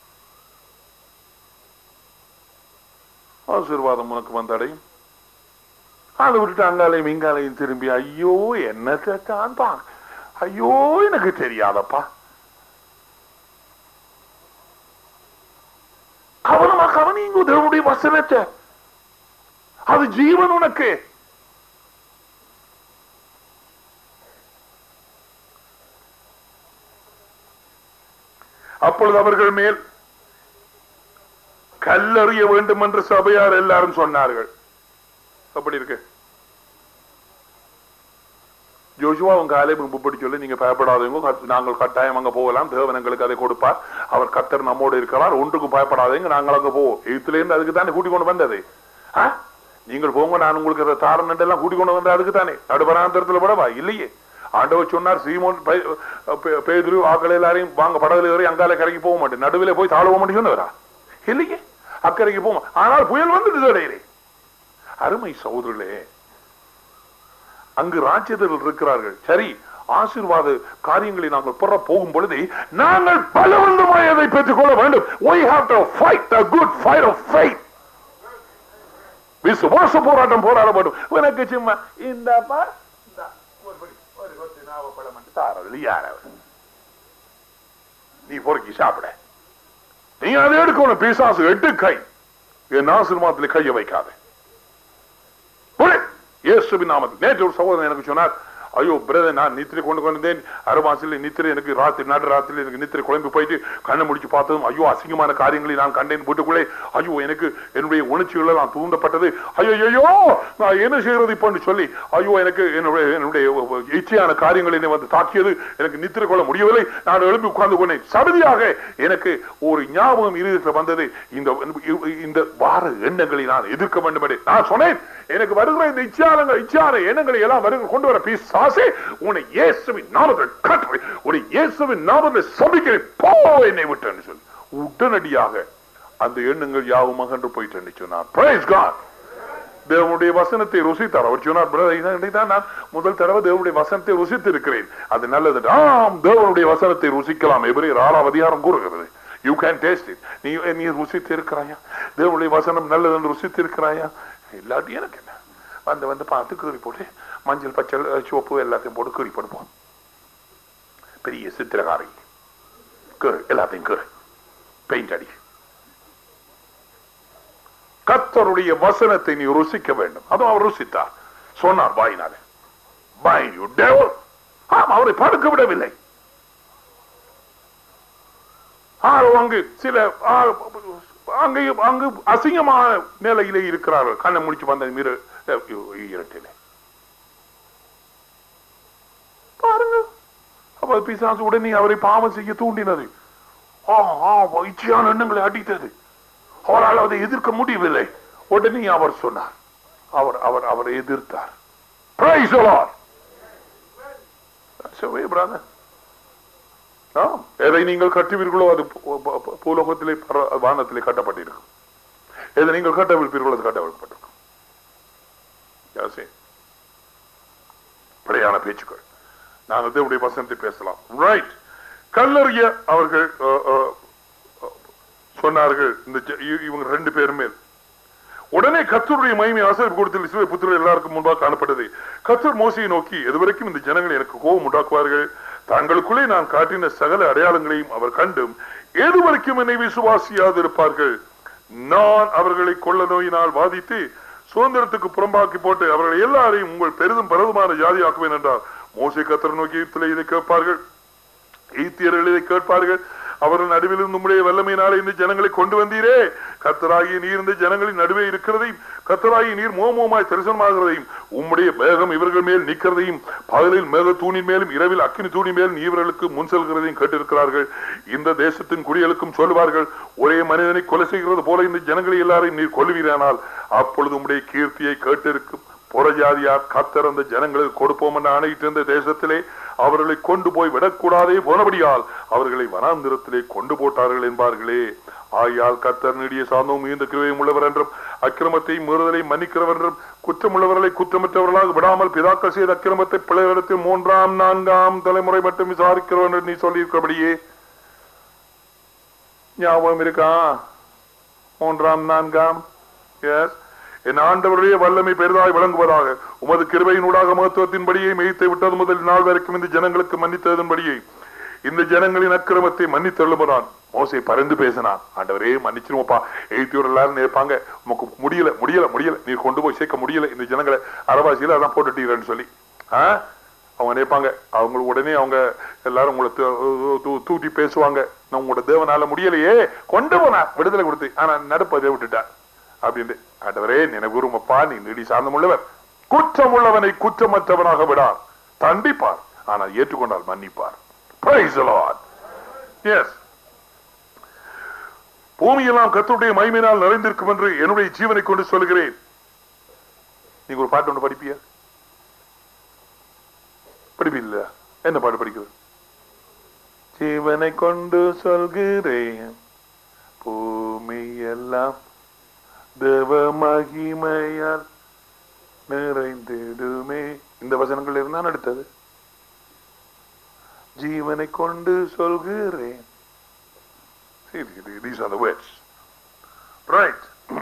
ஆசீர்வாதம் உனக்கு வந்தடையும் அதை விட்டுட்டு அங்காலையும் இங்காலையும் திரும்பி ஐயோ என்னத்தை தான் பா ஐயோ எனக்கு தெரியாதப்பா கவனமா கவனிங்க தேவனுடைய வசனத்தை அது ஜீவன் உனக்கு அப்பொழுது அவர்கள் மேல் கல்லறிய வேண்டும் என்று சபையார் எல்லாரும் சொன்னார்கள் அப்படி இருக்கு ஜோஷுவாவும் காலேபும் முன்படி சொல்லி நீங்க பயப்படாதீங்க கத்- நாங்கள் கட்டாயம் அங்க போகலாம் தேவன் எங்களுக்கு அதை கொடுப்பார் அவர் கத்தர் நம்மோடு இருக்கிறார் ஒன்றுக்கும் பயப்படாதீங்க நாங்கள் அங்க போவோம் எய்த்துல இருந்து அதுக்கு தானே கூட்டிக் கொண்டு வந்தது ஆ? நீங்கள் போங்க நான் உங்களுக்கு அதை தாரன் எல்லாம் கூட்டிக் கொண்டு வந்தது அதுக்கு தானே நடுவராந்தரத்துல படவா இல்லையே ஆண்டவர் சொன்னார் சீமோன் பை- பே- பேதுரு ஆக்கள் எல்லாரையும் வாங்க படகுல ஏறி அங்கால கரைக்கு போக மாட்டேன் நடுவில் போய் தாழ மாட்டேன் சொன்னவரா இல்லையே அக்கறைக்கு போக மா- ஆனால் புயல் வந்துட்டு இடையிலே அருமை சகோதரர்களே அங்கு ராஜ்யத்தில் இருக்கிறார்கள் சரி ஆசீர்வாத காரியங்களை நாங்கள் பெற போகும் பொழுது நாங்கள் பலவந்தமாய் அதை பெற்றுக்கொள்ள வேண்டும் we have to fight a good fight of faith விசுவாச போராட்டம் போராட வேண்டும் உனக்கு சும்மா இந்தப்பா இந்தா, ஒரு படி, ஒரு கொத்து நாவப்பழம் மட்டும் தாரது யார் அவர்? நீ பொறுக்கி சாப்பிட நீ அதை எடுக்கணும் பிசாசு எட்டு கை என் ஆசீர்வாதத்தில் கையை வைக்காத புரி. இயேசுவின் நாமத்தில் நேற்று ஒரு சகோதரன் எனக்கு சொன்னார் ஐயோ பிரதர் நான் நித்திரை கொண்டு வந்தேன் அரைமாசில நித்திரை எனக்கு ராத்திரி நடு ராத்திரி எனக்கு நித்திரை குழம்பு போயிட்டு கண்ணை முடிச்சு பார்த்ததும் ஐயோ அசிங்கமான காரியங்களை நான் கண்டேன் வீட்டுக்குள்ளே ஐயோ எனக்கு என்னுடைய உணர்ச்சிகள் நான் தூண்டப்பட்டது ஐயோ ஐயோ நான் என்ன செய்யறது இப்பன்னு சொல்லி ஐயோ எனக்கு என்னுடைய என்னுடைய இச்சையான காரியங்கள் என்னை வந்து தாக்கியது எனக்கு நித்திரை கொள்ள முடியவில்லை நான் எழுப்பி உட்கார்ந்து கொண்டேன் சடுதியாக எனக்கு ஒரு ஞாபகம் இருதயத்தில் வந்தது இந்த இந்த வார எண்ணங்களை நான் எதிர்க்க வேண்டும் என்று நான் சொன்னேன் எனக்கு வருகிற இந்த இச்சாரங்கள் இச்சார எண்ணங்களை எல்லாம் வருகிற கொண்டு வர பிசாசே உன்னை இயேசுவின் நாமத்தில் கற்று உன்னை இயேசுவின் நாமத்தில் சபிக்கிறேன் போ என்னை விட்டு சொல்லி உடனடியாக அந்த எண்ணங்கள் யாவும் அகன்று போயிட்டு சொன்னார் பிரைஸ் காட் தேவனுடைய வசனத்தை ருசித்தார் அவர் சொன்னார் "பிரதர், இதை தான் நான் முதல் தடவை தேவனுடைய வசனத்தை ருசித்து இருக்கிறேன் அது நல்லது ஆம் தேவனுடைய வசனத்தை ருசிக்கலாம் எபிரேயர் ஆறாம் அதிகாரம் கூறுகிறது யூ கேன் டேஸ்ட் இட் நீ நீ ருசித்து இருக்கிறாயா தேவனுடைய வசனம் நல்லது என்று ருசித்து இருக்கிறாயா இல்லாட்டி எனக்கு என்ன வந்து வந்து பார்த்து கீறி போட்டு மஞ்சள் பச்சை சிவப்பு எல்லாத்தையும் போட்டு கீறி போடுவோம் பெரிய சித்திரகாரி கீறு எல்லாத்தையும் கீறு பெயிண்ட் அடி கர்த்தருடைய வசனத்தை நீ ருசிக்க வேண்டும் அதுவும் அவர் ருசித்தார் சொன்னார் வாயினாலே By you devil. ஆம் அவரை படுக்க விடவில்லை ஆரோ அங்கு சில ஆ, அங்கே அங்கு அசிங்கமான நிலையிலே இருக்கிறார்கள் கண்ணை முடிச்சு வந்த மீற இரட்டிலே பாருங்க அப்ப பிசாசு உடனே அவரை பாவம் செய்ய தூண்டினது ஆ, ஆ, இச்சையான எண்ணங்களை அடித்தது அவரால் அதை எதிர்க்க முடியவில்லை உடனே அவர் சொன்னார் அவர் அவர் அவரை எதிர்த்தார் Praise the Lord. That's the way, brother. ஆம், எதை நீங்கள் கட்டுவீர்களோ அது பூ- பூ- பூ- பூலோகத்திலே பர- வானத்திலே கட்டப்பட்டிருக்கும் எதை நீங்கள் கட்டவிழ்ப்பீர்களோ அது கட்டவிழ்ப்பட்டிருக்கும் That's it. பிழையான பேச்சுக்கள் நாங்கள் தேவனுடைய வசனத்தை பேசலாம் ரைட் கல்லறிய அவர்கள் அஹ், அஹ், சொன்னார்கள் இந்த ஜ- இ- இவங்க ரெண்டு பேரும் மேல் உடனே கத்தருடைய மகிமை ஆசிரியர் கொடுத்து இஸ்ரவேல் புத்திரர் எல்லாருக்கும் முன்பாக காணப்பட்டது கத்தர் மோசையை நோக்கி இதுவரைக்கும் இந்த ஜனங்கள் எனக்கு கோபம் உண்டாக்குவார்கள் தங்களுக்குள்ளே நான் காட்டின சகல அடையாளங்களையும் அவர் கண்டும் எதுவரைக்கும் என்னை விசுவாசியாது இருப்பார்கள் நான் அவர்களை கொள்ள நோயினால் வாதித்து சுதந்திரத்துக்கு புறம்பாக்கி போட்டு அவர்கள் எல்லாரையும் உங்கள் பெரிதும் பரதுமான ஜாதியாக்குவேன் என்றார் மோசை கத்தர் நோக்கி இதை கேட்பார்கள் ஈத்தியர்கள் இதை கேட்பார்கள் அவர்கள் நடுவில் உம்முடைய வல்லமையினாலே இந்த ஜனங்களை கொண்டு வந்தீரே கத்தராகிய நீர் இந்த ஜனங்களின் நடுவே இருக்கிறதையும் கத்தராகிய நீர் மோமோமாய் தரிசனமாகிறதையும் உம்முடைய மேகம் இவர்கள் மேல் நிற்கிறதையும் பகலில் மேக தூணின் மேலும் இரவில் அக்கினி தூணின் மேலும் இவர்களுக்கு முன் செல்கிறதையும் கேட்டிருக்கிறார்கள் இந்த தேசத்தின் குடிகளுக்கும் சொல்லுவார்கள் ஒரே மனிதனை கொலை செய்கிறது போல இந்த ஜனங்களை எல்லாரையும் நீர் கொல்லுவீரானால் அப்பொழுது உம்முடைய கீர்த்தியை கேட்டிருக்கும் புறஜாதியார் கத்தர் அந்த ஜனங்களுக்கு கொடுப்போம் என்று ஆணையிட்டு இருந்த தேசத்திலே அவர்களை கொண்டு போய் விடக்கூடாதே போனபடியால் அவர்களை வனாந்திரத்திலே கொண்டு போட்டார்கள் என்பார்களே ஆயால் கத்தர் நெடிய சாந்தமும் மிகுந்த கிருவையும் உள்ளவர் என்றும் அக்கிரமத்தை மீறுதலை மன்னிக்கிறவர் என்றும் குற்றமுள்ளவர்களை குற்றமற்றவர்களாக விடாமல் பிதாக்கள் செய்த அக்கிரமத்தை பிள்ளைகளிடத்தில் மூன்றாம் நான்காம் தலைமுறை மட்டும் விசாரிக்கிறவர் என்று நீ சொல்லியிருக்கிறபடியே ஞாபகம் இருக்கா மூன்றாம் நான்காம் எஸ் என் ஆண்டவருடைய வல்லமை பெரிதாய் விளங்குவதாக உமது கிருபையினூடாக மகத்துவத்தின்படியே மெய்த்தை விட்டது முதல் நாள் வரைக்கும் இந்த ஜனங்களுக்கு மன்னித்ததன்படியே இந்த ஜனங்களின் அக்கிரமத்தை மன்னித்தள்ளுமதான் மோசை பறந்து பேசினான் ஆண்டவரே மன்னிச்சிருவோப்பா எய்த்தியோட எல்லாரும் நினைப்பாங்க உமக்கு முடியல முடியல முடியல நீ கொண்டு போய் சேர்க்க முடியல இந்த ஜனங்களை அரவாசியில அதான் போட்டுட்டீங்கன்னு சொல்லி ஆ அவங்க நினைப்பாங்க அவங்க உடனே அவங்க எல்லாரும் உங்களை தூ- தூ- தூட்டி பேசுவாங்க நான் உங்களோட தேவனால முடியலையே கொண்டு போனா விடுதலை கொடுத்து ஆனா நடுப்பதை விட்டுட்டார் அப்படின்னு ஆண்டவரே நினைவுறுமப்பா நீ நெடி சார்ந்தமுள்ளவர் குற்றமுள்ளவனை குற்றமற்றவனாக விடார் தண்டிப்பார் ஆனால் ஏற்றுக்கொண்டால் மன்னிப்பார் Praise the Lord. Yes. பூமியெல்லாம் கர்த்தருடைய மகிமையினால் நிறைந்திருக்கும் என்று என்னுடைய ஜீவனை கொண்டு சொல்கிறேன் நீங்க ஒரு பாட்டு ஒன்று படிப்பியா படிப்பீல்ல என்ன பாட்டு படிக்கிறது ஜீவனை கொண்டு சொல்கிறேன் பூமி எல்லாம் தேவ மகிமையால் நிறைந்திடுமே இந்த வசனங்கள் இருந்தான் அடுத்தது ஜீவனை கொண்டு சொல்கிறேன் See, these are the words. Right.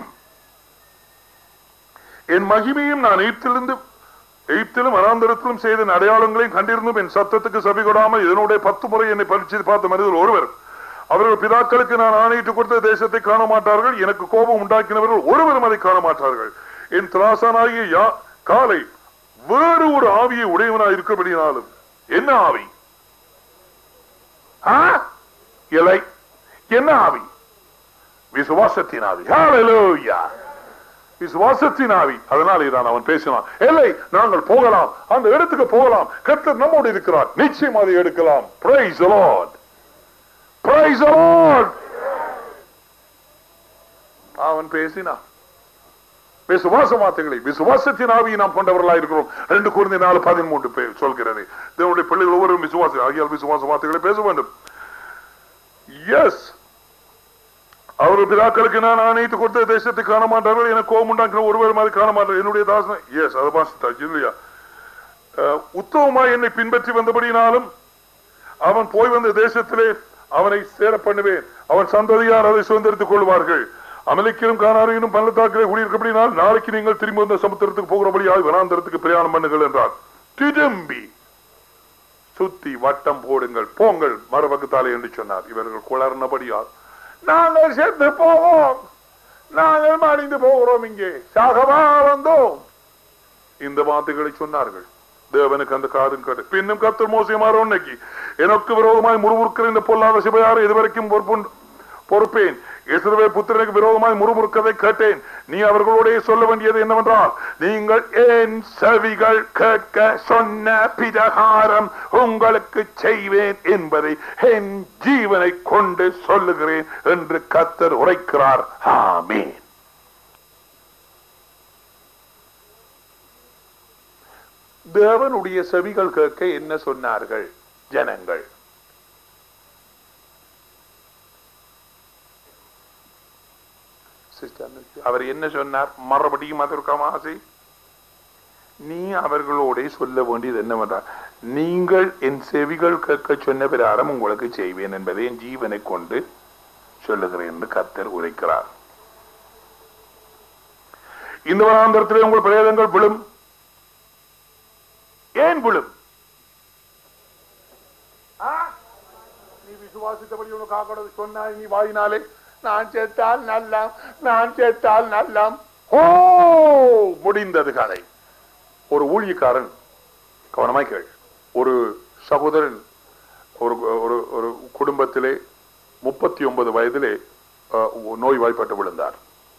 என் மகிமையும் நான் எய்ப்திலிருந்து எய்ப்திலும் வனாந்தரத்திலும் செய்த அடையாளங்களையும் கண்டிருந்தும் என் சத்தத்துக்கு செவி கொடாமல் இதனுடைய பத்து முறை என்னை பரிச்சை பார்த்த மனிதர் ஒருவர் அவர்கள் பிதாக்களுக்கு நான் ஆணையிட்டு கொடுத்த தேசத்தை காண மாட்டார்கள் எனக்கு கோபம் உண்டாக்கினவர்கள் ஒருவரும் அதை காண மாட்டார்கள் என் திராசனாகிய யா காலை வேறு ஒரு ஆவியை உடையவனாய் இருக்கிறபடினாலும் என்ன ஆவி ஆ? இலை என்ன ஆவி விசுவாசத்தின் ஆவி Hallelujah. விசுவாசத்தின் ஆவி அதனாலே தான் அவன் பேசினான் இல்லை நாங்கள் போகலாம் அந்த இடத்துக்கு போகலாம் கர்த்தர் நம்மோடு இருக்கிறார் நிச்சயம் அதை எடுக்கலாம் Praise the Lord. Praise the Lord. அவன் பேசினான் விசுவாச வார்த்தைகளை விசுவாசத்தின் ஆவியை நாம் கொண்டவர்களாக இருக்கிறோம் ரெண்டு குருந்தி நாலு பதிமூன்று பேர் சொல்கிறது தேவனுடைய பிள்ளைகள் ஒவ்வொரு விசுவாச ஆகியால் விசுவாச வார்த்தைகளை பேச வேண்டும் எஸ் அவர்கள் பிதாக்களுக்கு நான் ஆணையிட்டு கொடுத்த தேசத்தை காண மாட்டார்கள் எனக்கு கோபம் உண்டாக்கின ஒருவர் மாதிரி காண மாட்டார்கள் என்னுடைய தாசன எஸ் அதை வாசித்தாச்சு இல்லையா அஹ், உத்தமமாய் என்னை பின்பற்றி வந்தபடினாலும் அவன் போய் வந்த தேசத்திலே அவனை சேர பண்ணுவேன் அவன் சந்ததியார் அதை சுதந்திரித்துக் கொள்வார்கள் அமலிக்கிலும் காணாரியிலும் பள்ளத்தாக்கிலே குடியிருக்கப்படினால் நாளைக்கு நீங்கள் திரும்பி வந்த சமுத்திரத்துக்கு போகிறபடியாய் வனாந்தரத்துக்கு பிரயாணம் பண்ணுங்கள் என்றார் திரும்பி சுத்தி வட்டம் போடுங்கள் போங்கள் மறுபக்கத்தாலே என்று சொன்னார் இவர்கள் குளர்னபடியால் நாங்கள் செத்து போவோம் நாங்கள் மடிந்து போகிறோம் இங்கே சாகவா வந்தோம் இந்த வார்த்தைகளை சொன்னார்கள் தேவனுக்கு அந்த காதும் கேட்டு பின்னும் கத்தர் மோசமாற உன்னைக்கு எனக்கு விரோதமாய் முறுமுறுக்கிற இந்த பொல்லாத சிவையாறு இதுவரைக்கும் பொறுப்புண்டு பொறுப்பேன் இஸ்ரவே புத்திரனுக்கு விரோதமாய் முறுமுறுக்கதை கேட்டேன் நீ அவர்களோடே சொல்ல வேண்டியது என்னவென்றால் நீங்கள் என் செவிகள் கேட்க சொன்ன பிரகாரம் உங்களுக்கு செய்வேன் என்பதை என் ஜீவனை கொண்டு சொல்லுகிறேன் என்று கத்தர் உரைக்கிறார் ஆமீன் தேவனுடைய செவிகள் கேட்க என்ன சொன்னார்கள் ஜனங்கள் அவர் என்ன சொன்னார் மறுபடியும் அதற்காம ஆசை நீ அவர்களோட சொல்ல வேண்டியது என்னவென்றால் நீங்கள் என் செவிகள் கேட்க சொன்ன பிரகாரம் உங்களுக்கு செய்வேன் என்பதை என் ஜீவனை கொண்டு சொல்லுகிறேன் என்று கர்த்தர் உரைக்கிறார் இந்த வனாந்தரத்திலே உங்கள் பிரேதங்கள் விழும் ஏன் விழும் ஆ? நீ விசுவாசித்தபடி உனக்கு ஆக்கடது சொன்னாய் நீ வாயினாலே நான் செத்தால் நல்லாம் நான் செத்தால் நல்லாம் ஓ முடிந்தது கதை ஒரு ஊழியக்காரன் கவனமாய் கேள் ஒரு சகோதரன் ஒரு ஒரு ஒரு குடும்பத்திலே முப்பத்தி ஒன்பது வயதிலே அஹ், நோய்வாய்ப்பட்டு விழுந்தார்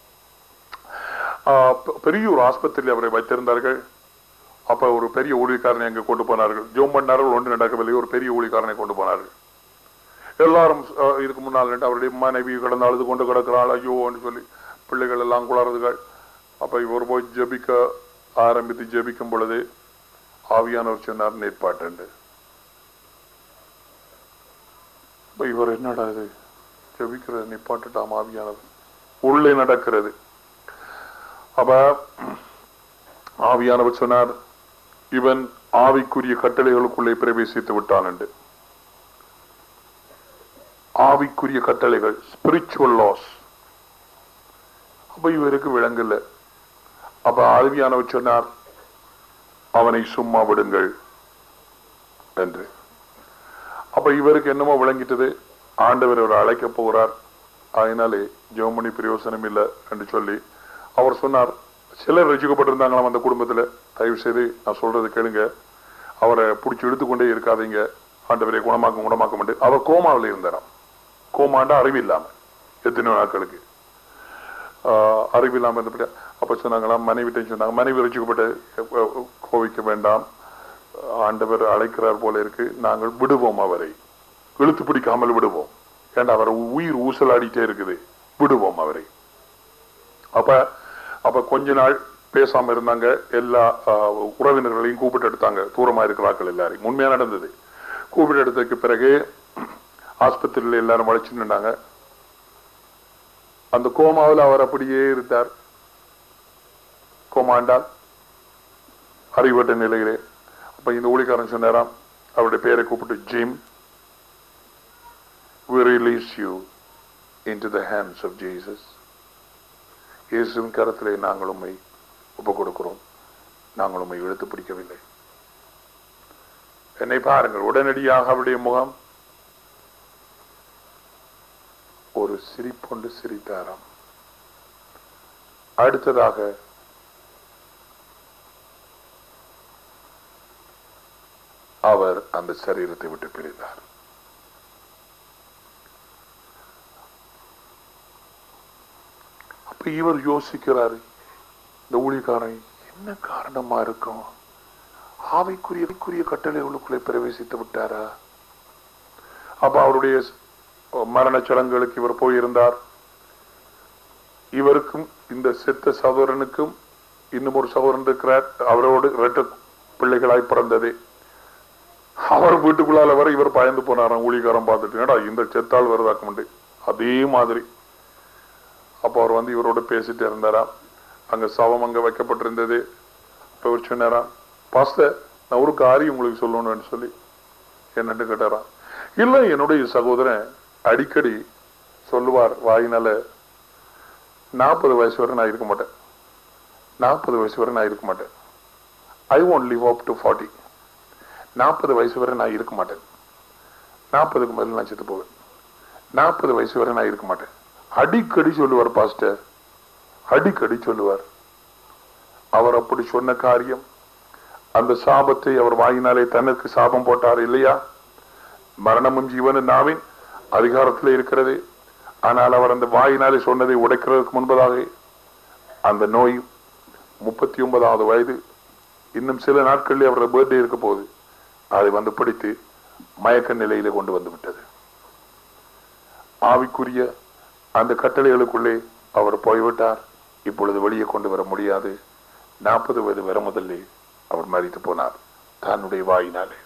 அஹ், பெ- பெரிய ஒரு ஆஸ்பத்திரியில் அவரை வைத்திருந்தார்கள் அப்ப ஒரு பெரிய ஊழியக்காரனை அங்கே கொண்டு போனார்கள் ஜோம் பண்ணார்கள் ஒன்று நடக்கவில்லை ஒரு பெரிய ஊழியக்காரனை கொண்டு போனார்கள் எல்லாரும் அஹ், இதுக்கு முன்னால் நின்று அவருடைய மனைவி கிடந்து அழுது கொண்டு கிடக்கிறாள் ஐயோன்னு சொல்லி பிள்ளைகள் எல்லாம் குளறுதுகள் அப்ப இவர் போய் ஜெபிக்க ஆரம்பித்து ஜெபிக்கும் பொழுது ஆவியானவர் சொன்னார் நேர்பாட்டு அப்ப இவர் என்னடா இது ஜெபிக்கிறது நிப்பாட்டுட்டாம் ஆவியானவர் உள்ளே நடக்கிறது அப்ப ஆவியானவர் சொன்னார் இவன் ஆவிக்குரிய கட்டளைகளுக்குள்ளே பிரவேசித்து விட்டான் என்று ஆவிக்குரிய கட்டளைகள் ஸ்பிரிச்சுவல் லாஸ் அப்ப இவருக்கு விளங்கல அப்ப ஆவியானவர் சொன்னார் அவனை சும்மா விடுங்கள் என்று அப்ப இவருக்கு என்னமோ விளங்கிட்டது ஆண்டவர் அவர் அழைக்க போகிறார் அதனாலே ஜெவமணி பிரயோசனம் இல்லை என்று சொல்லி அவர் சொன்னார் சிலர் ரசிக்கப்பட்டிருந்தாங்களாம் அந்த குடும்பத்துல தயவு செய்து நான் சொல்றது கேளுங்க அவரை பிடிச்சி இழுத்துக்கொண்டே இருக்காதீங்க ஆண்டவரை குணமாக்கும் குணமாக்க மாட்டேன் அவர் கோமாவில் இருந்தாராம் கோமாண்டா அறிவு இல்லாம எத்தனையோ நாட்களுக்கு ஆஹ் அறிவு இல்லாம இருந்தபடி அப்ப சொன்னாங்களாம் மனைவிட்டையும் சொன்னாங்க மனைவி ரசிக்கப்பட்டு அஹ், கோவிக்க வேண்டாம் ஆண்டவர் அழைக்கிறார் போல இருக்கு நாங்கள் விடுவோம் அவரை இழுத்து பிடிக்காமல் விடுவோம் ஏண்டா அவர் உயிர் ஊசலாடிட்டே இருக்குது விடுவோம் அவரை அப்ப அப்ப கொஞ்ச நாள் பேசாம இருந்தாங்க எல்லா ஆஹ், உறவினர்களையும் கூப்பிட்டு எடுத்தாங்க தூரமா இருக்கிறார்கள் எல்லாரையும் உண்மையா நடந்தது கூப்பிட்டு எடுத்ததுக்கு பிறகு ஆஸ்பத்திரியில எல்லாரும் வளைச்சு நின்றாங்க அந்த கோமாவில் அவர் அப்படியே இருந்தார் கோமாண்டால் அறிவட்ட நிலையிலே அப்ப இந்த ஊழிக்காரன் சொன்னாராம் அவருடைய பேரை கூப்பிட்டு Jim we release you into the hands of Jesus இயேசுவின் கரத்திலே நாங்கள் உம்மை ஒப்பு கொடுக்கிறோம் நாங்கள் உம்மை இழுத்து பிடிக்கவில்லை என்னை பாருங்கள் உடனடியாக அவருடைய முகம் ஒரு சிரிப்பொண்டு சிரித்தாராம் அடுத்ததாக அவர் அந்த சரீரத்தை விட்டு பிரிந்தார் அப்ப இவர் யோசிக்கிறாரு இந்த ஊழியக்காரன் என்ன காரணமா இருக்கும் ஆவிக்குரிய ஆவிக்குரிய கட்டளைகளுக்குள்ளே பிரவேசித்து விட்டாரா அப்ப அவருடைய மரண சடங்குகளுக்கு இவர் போயிருந்தார் இவருக்கும் இந்த செத்த சகோதரனுக்கும் இன்னும் ஒரு சகோதரன் இருக்கிறார் அவரோடு இரட்ட பிள்ளைகளாய் பிறந்தது அவர் வீட்டுக்குள்ளால வர இவர் பயந்து போனாராம் ஊழிகாரம் பார்த்துட்டு "என்னடா இந்த செத்தால் வருதாக்க அதே மாதிரி அப்ப அவர் வந்து இவரோட பேசிட்டு இருந்தாராம் அங்க சவம் அங்க வைக்கப்பட்டிருந்தது அப்ப இவர் சொன்னாராம் பாஸ்டர் நான் ஒரு காரியம் உங்களுக்கு சொல்லணும்னு சொல்லி என்னன்னு கேட்டாராம் இல்ல என்னுடைய சகோதரன் அடிக்கடி சொல்லுவார் வாயினால நாற்பது வயசு வரை நான் இருக்க மாட்டேன் நாற்பது வயசு வரை நான் இருக்க மாட்டேன் I won't live up to forty நாற்பது வயசு வரை நான் இருக்க மாட்டேன் நாற்பதுக்கு மேல நான் செத்து போவேன் நாற்பது வயசு வரை நான் இருக்க மாட்டேன் அடிக்கடி சொல்லுவார் பாஸ்டர் அடிக்கடி சொல்லுவார் அவர் அப்படி சொன்ன காரியம் அந்த சாபத்தை அவர் வாயினாலே தனக்கு சாபம் போட்டார் இல்லையா மரணமும் ஜீவனும் நாவின் அதிகாரத்தில் இருக்கிறது ஆனால் அவர் அந்த வாயினாலே சொன்னதை உடைக்கிறதுக்கு முன்பதாக அந்த நோய் முப்பத்தி ஒன்பதாவது வயது இன்னும் சில நாட்களில் அவரது பர்த்டே இருக்க போகுது அதை வந்து பிடித்து மயக்க நிலையில கொண்டு வந்து விட்டது ஆவிக்குரிய அந்த கட்டளைகளுக்குள்ளே அவர் போய்விட்டார் இப்பொழுது வெளியே கொண்டு வர முடியாது நாற்பது வயது வர முதல்ல அவர் மறித்து போனார் தன்னுடைய வாயினாலே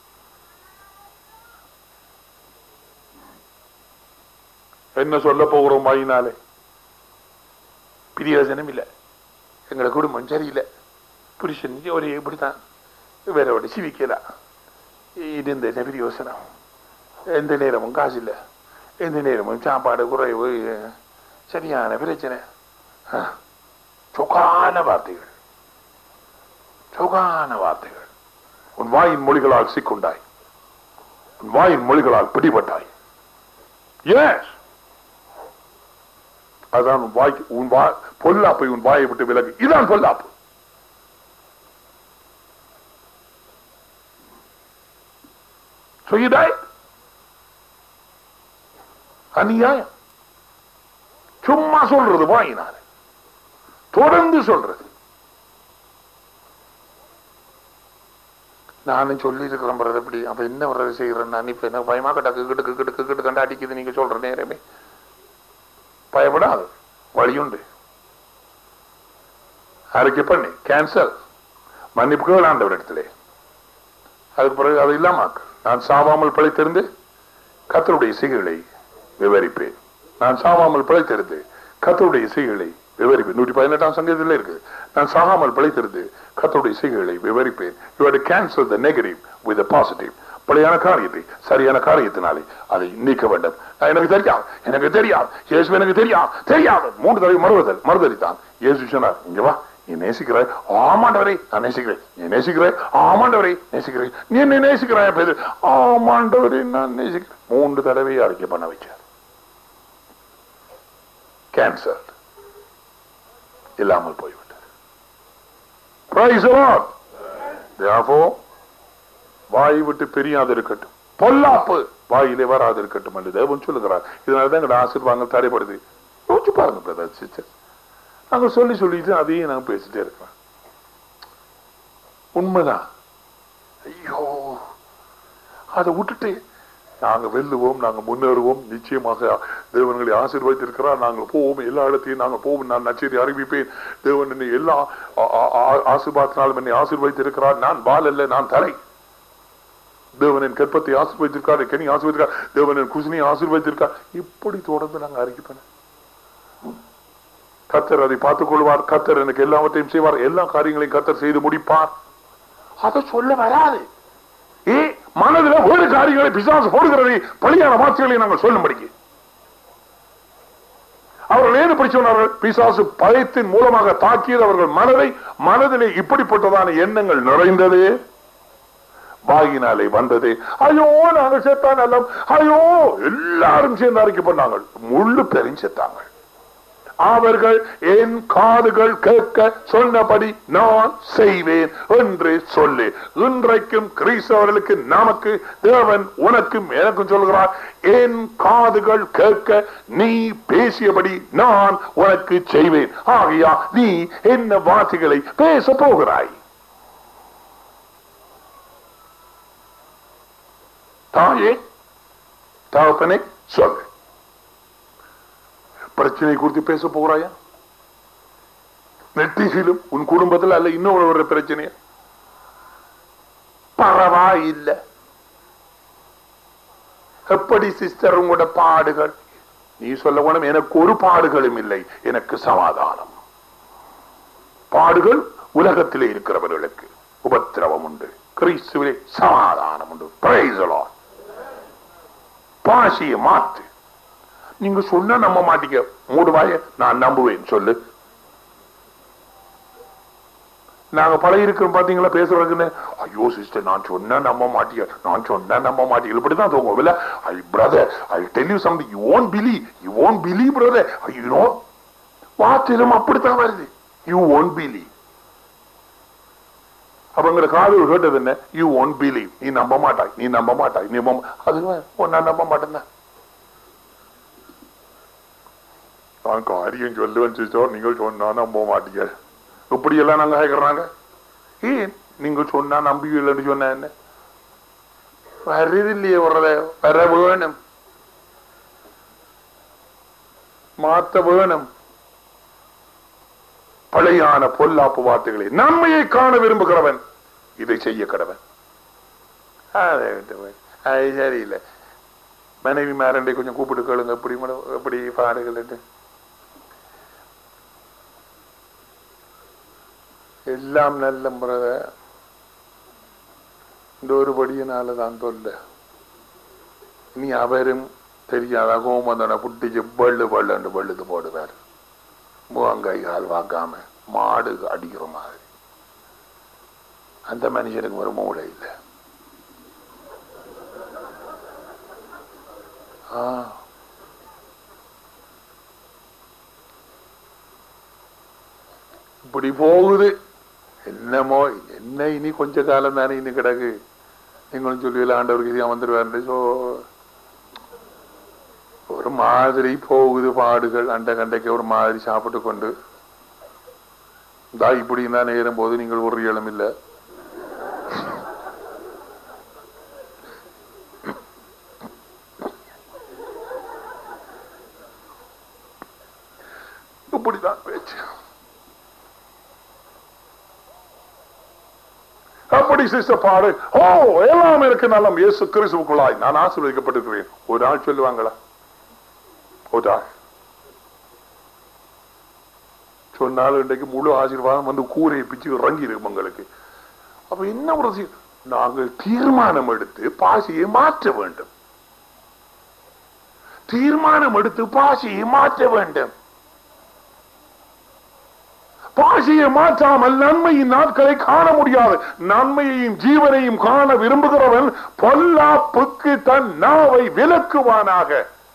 என்ன சொல்ல போகிறோம் வாயினாலே பிரயோஜனம் இல்லை எங்களை குடும்பம் சரியில்லை புருஷன் ஒரே இப்படித்தான் வேறோட சிவிக்கலாம் இருந்த என்ன பிரயோசனம் எந்த நேரமும் காசு இல்லை எந்த நேரமும் சாப்பாடு குறைவு சரியான பிரச்சனை ஆ, சொக்கான வார்த்தைகள் சொகான வார்த்தைகள் உன் வாயின் மொழிகளால் சிக்குண்டாய் உன் வாயின் மொழிகளால் பிடிபட்டாய் எஸ் அதான் உன் வாய் உன் வா பொல்லாப்பை உன் வாயை விட்டு விலகு இதான் பொல்லாப்பு So you died. அநியாயம் சும்மா சொல்றது வாயினால தொடர்ந்து சொல்றது நானும் சொல்லி இருக்கிறேன் பிரதர் இப்படி அப்ப என்ன பிரதர் செய்யறேன் நான் இப்ப என்ன பயமா கிடக்கு கிடுக்கு கிடுக்கு கிட்டு கண்டு அடிக்குது நீங்க சொல்ற நேரமே பயப்படாது வழியுண்டு அறிக்கை பண்ணி கேன்சல் மன்னிப்பு கேளாண்டவர் இடத்திலே அதுக்கு பிறகு அது இல்லாமாக்கு நான் சாவாமல் பிழைத்திருந்து
கத்தருடைய செய்கைகளை விவரிப்பேன் நான் சாகாமல் பிழைத்திருந்து கத்தருடைய செய்கைகளை விவரிப்பேன் நூற்றி பதினெட்டாம் சங்கத்தில் இருக்கு நான் சாகாமல் பிழைத்திருந்து கத்தருடைய செய்கைகளை விவரிப்பேன் you had cancel the negative with positive பழையான காரியத்தை சரியான காரியத்தினாலே அதை நீக்க வேண்டும் நான் எனக்கு தெரியாது எனக்கு தெரியாது இயேசு எனக்கு தெரியாது தெரியாது மூன்று தடவை மறுதல் மறுதலித்தான் இயேசு சொன்னார் இங்க வா நீ நேசிக்கிறாய் ஆமாண்டவரே நான் நேசிக்கிறேன் நீ நேசிக்கிறாய் ஆமாண்டவரே நேசிக்கிறேன் நீ என்னை நேசிக்கிறாய் பேரு ஆமாண்டவரே நான் நேசிக்கிறேன் மூன்று தடவை அறிக்கை பண்ண வச்சார் கேன்சர் இல்லாமல் போய்விட்டது Praise the Lord. Therefore, வாய் விட்டு பிரியாது இருக்கட்டும் பொல்லாப்பு வாயிலே வராது இருக்கட்டும் என்று தேவன் சொல்லுகிறார் இதனாலதான் எங்களோட ஆசீர்வாதங்கள் தடைப்படுது யோசிச்சு பாருங்க பிரதர் சிஸ்டர் நாங்க சொல்லி சொல்லிட்டு அதையும் நாங்க பேசிட்டே இருக்கிறோம் உண்மைதான் ஐயோ அதை விட்டுட்டு நாங்க வெல்லுவோம் நாங்க முன்னேறுவோம் நிச்சயமாக தேவன்களை ஆசீர்வதித்திருக்கிறார் நாங்கள் போவோம் எல்லா இடத்தையும் நாங்கள் போவோம் நான் நச்சேரி அறிவிப்பேன் தேவன் என்னை எல்லா ஆ- ஆ- ஆ- ஆசீர்வாதத்தினாலும் என்னை ஆசீர்வதித்திருக்கிறார் நான் பால் அல்ல நான் தலை தேவனின் கற்பத்தை ஆசீர்வதித்திருக்கார் கனி ஆசீர்வதித்திருக்கார் தேவனின் குசினை ஆசீர்வதித்திருக்கார் இப்படி தொடர்ந்து நாங்கள் அறிவிப்பேன் கத்தர் அதை பார்த்துக் கொள்வார் கத்தர் எனக்கு எல்லாவற்றையும் செய்வார் எல்லா காரியங்களையும் கத்தர் செய்து முடிப்பார் அதை சொல்ல வராது ஏ மனதில் ஒரு காரியங்களை பிசாசு போடுகிறதை பலியான வார்த்தைகளை நாங்கள் சொல்லும்படிக்கு அவர்கள் ஏன் இப்படி சொன்னார்கள் பிசாசு பயத்தின் மூலமாக தாக்கியது அவர்கள் மனதை மனதிலே இப்படிப்பட்டதான எண்ணங்கள் நிறைந்தது வாயினாலே வந்தது ஐயோ நாங்கள் செத்தான் எல்லாம் ஐயோ எல்லாரும் சேர்ந்து அறிக்கை பண்ணாங்க முள்ளு பெரும் செத்தாங்க அவர்கள் என் காதுகள் கேட்க சொன்னபடி நான் செய்வேன் என்று சொல்லு இன்றைக்கும் கிறிஸ்தவர்களுக்கு நமக்கு தேவன் உனக்கும் எனக்கும் சொல்கிறார் என் காதுகள் கேட்க நீ பேசியபடி நான் உனக்கு செய்வேன் ஆகையா நீ என்ன வார்த்தைகளை பேச போகிறாய் தாயே தகப்பனை சொல்லு பிரச்சனை குறித்து பேச போகிறாயா நெட்டிசிலும் உன் குடும்பத்தில் அல்ல இன்னொரு ஒரு பிரச்சனையா பரவாயில்ல எப்படி சிஸ்டர் உங்களோட பாடுகள் நீ சொல்ல வேணும் எனக்கு ஒரு பாடுகளும் இல்லை எனக்கு சமாதானம் பாடுகள் உலகத்திலே இருக்கிறவர்களுக்கு உபத்திரவம் உண்டு கிறிஸ்துவிலே சமாதானம் உண்டு Praise the Lord. பாஷையை மாத்து நீங்க சொன்னா நம்ப மாட்டீங்க மூடுவாய நான் நம்புவேன் சொல்லு நாங்க பழகி இருக்கிறோம் பாத்தீங்களா பேசுறதுக்குன்னு ஐயோ சிஸ்டர் நான் சொன்னா நம்ப மாட்டீங்க நான் சொன்னா நம்ப மாட்டீங்க இப்படிதான் தூங்கும் இல்ல I brother I tell you something you won't believe you won't believe brother you know வார்த்தையிலும் அப்படித்தான் வருது யூ ஓன் பிலீவ் அவங்க காதல் கேட்டது என்ன யூ ஒன் பிலீவ் நீ நம்ப மாட்டாய் நீ நம்ப மாட்டாய் நீ நம்ப அது நான் நம்ப மாட்டேன் நான் காரியம் சொல்லுவேன் சிஸ்டர் நீங்கள் சொன்னா நம்ப மாட்டீங்க இப்படி எல்லாம் நாங்க கேட்கறாங்க ஏன் நீங்க சொன்னா நம்பிக்கை சொன்ன என்ன வருது இல்லையே வர்றத வர வேணும் மாத்த வேணும் பழையான பொல்லாப்பு வார்த்தைகளை நன்மையை காண விரும்புகிறவன் இதை செய்ய கடவன் அதை விட்டு போய். அது சரியில்லை மனைவி மேரண்டை கொஞ்சம் கூப்பிட்டு கேளுங்க எப்படி மேடம் எப்படி பாடுகள் எல்லாம் நல்ல முறத இந்த ஒரு படியினால தான் தொல்ல இனி அவரும் தெரியாத கோமந்தனை புட்டிச்சு பள்ளு பள்ளுன்னு பள்ளுது போடுவார் முகங்கை கால் வாக்காம மாடு அடிக்கிற மாதிரி அந்த மனுஷனுக்கு ஒரு மூளை இல்லை ஆ. இப்படி போகுது என்னமோ என்ன இனி கொஞ்ச காலம் தானே இனி கிடக்கு நீங்களும் சொல்லுவீங்களா ஆண்டவருக்கு இதையா வந்துருவாரு சோ ஒரு மாதிரி போகுது பாடுகள் அண்டை கண்டைக்கு ஒரு மாதிரி சாப்பிட்டு கொண்டு தா இப்படி தான் நேரும் போது நீங்கள் ஒரு இளம் இல்லை இப்படிதான் பேச்சு அப்படி சிஸ்டர் பாடு ஓ எல்லாம் எனக்கு நலம் இயேசு கிறிஸ்துவுக்குள்ளாய் நான் ஆசீர்வதிக்கப்பட்டிருக்கிறேன் ஒரு ஆள் சொல்லுவாங்களா ஒரு ஆள் சொன்னாலும் இன்றைக்கு முழு ஆசீர்வாதம் வந்து கூரையை பிச்சு இறங்கி இருக்கும் உங்களுக்கு அப்ப என்ன ஒரு சி- நாங்கள் தீர்மானம் எடுத்து பாசியை மாற்ற வேண்டும் தீர்மானம் எடுத்து பாசியை மாற்ற வேண்டும் பாசியை மாற்றாமல் நன்மையின் நாட்களை காண முடியாது நன்மையையும் ஜீவனையும் காண விரும்புகிறவன் பொல்லாப்புக்கு தன் நாவை விலக்குவானாக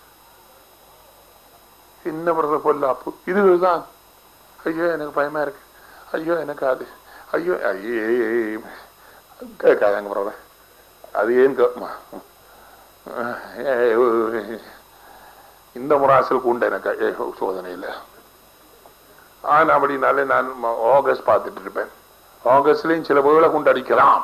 என்ன பிரதர் பொல்லாப்பு இதுதான் ஐயோ எனக்கு பயமா இருக்கு ஐயோ எனக்கு அது ஐயோ ஐயே கேட்காதாங்க பிரதர் அது ஏன் கேட்குமா இந்த முராசலுக்கு உண்டு எனக்கு ஏ, சோதனை இல்லை ஆனா அப்படின்னாலே நான் ம- ஆகஸ்ட் பார்த்துட்டு இருப்பேன் ஆகஸ்ட்லயும் சில வேளை கொண்டு அடிக்கலாம்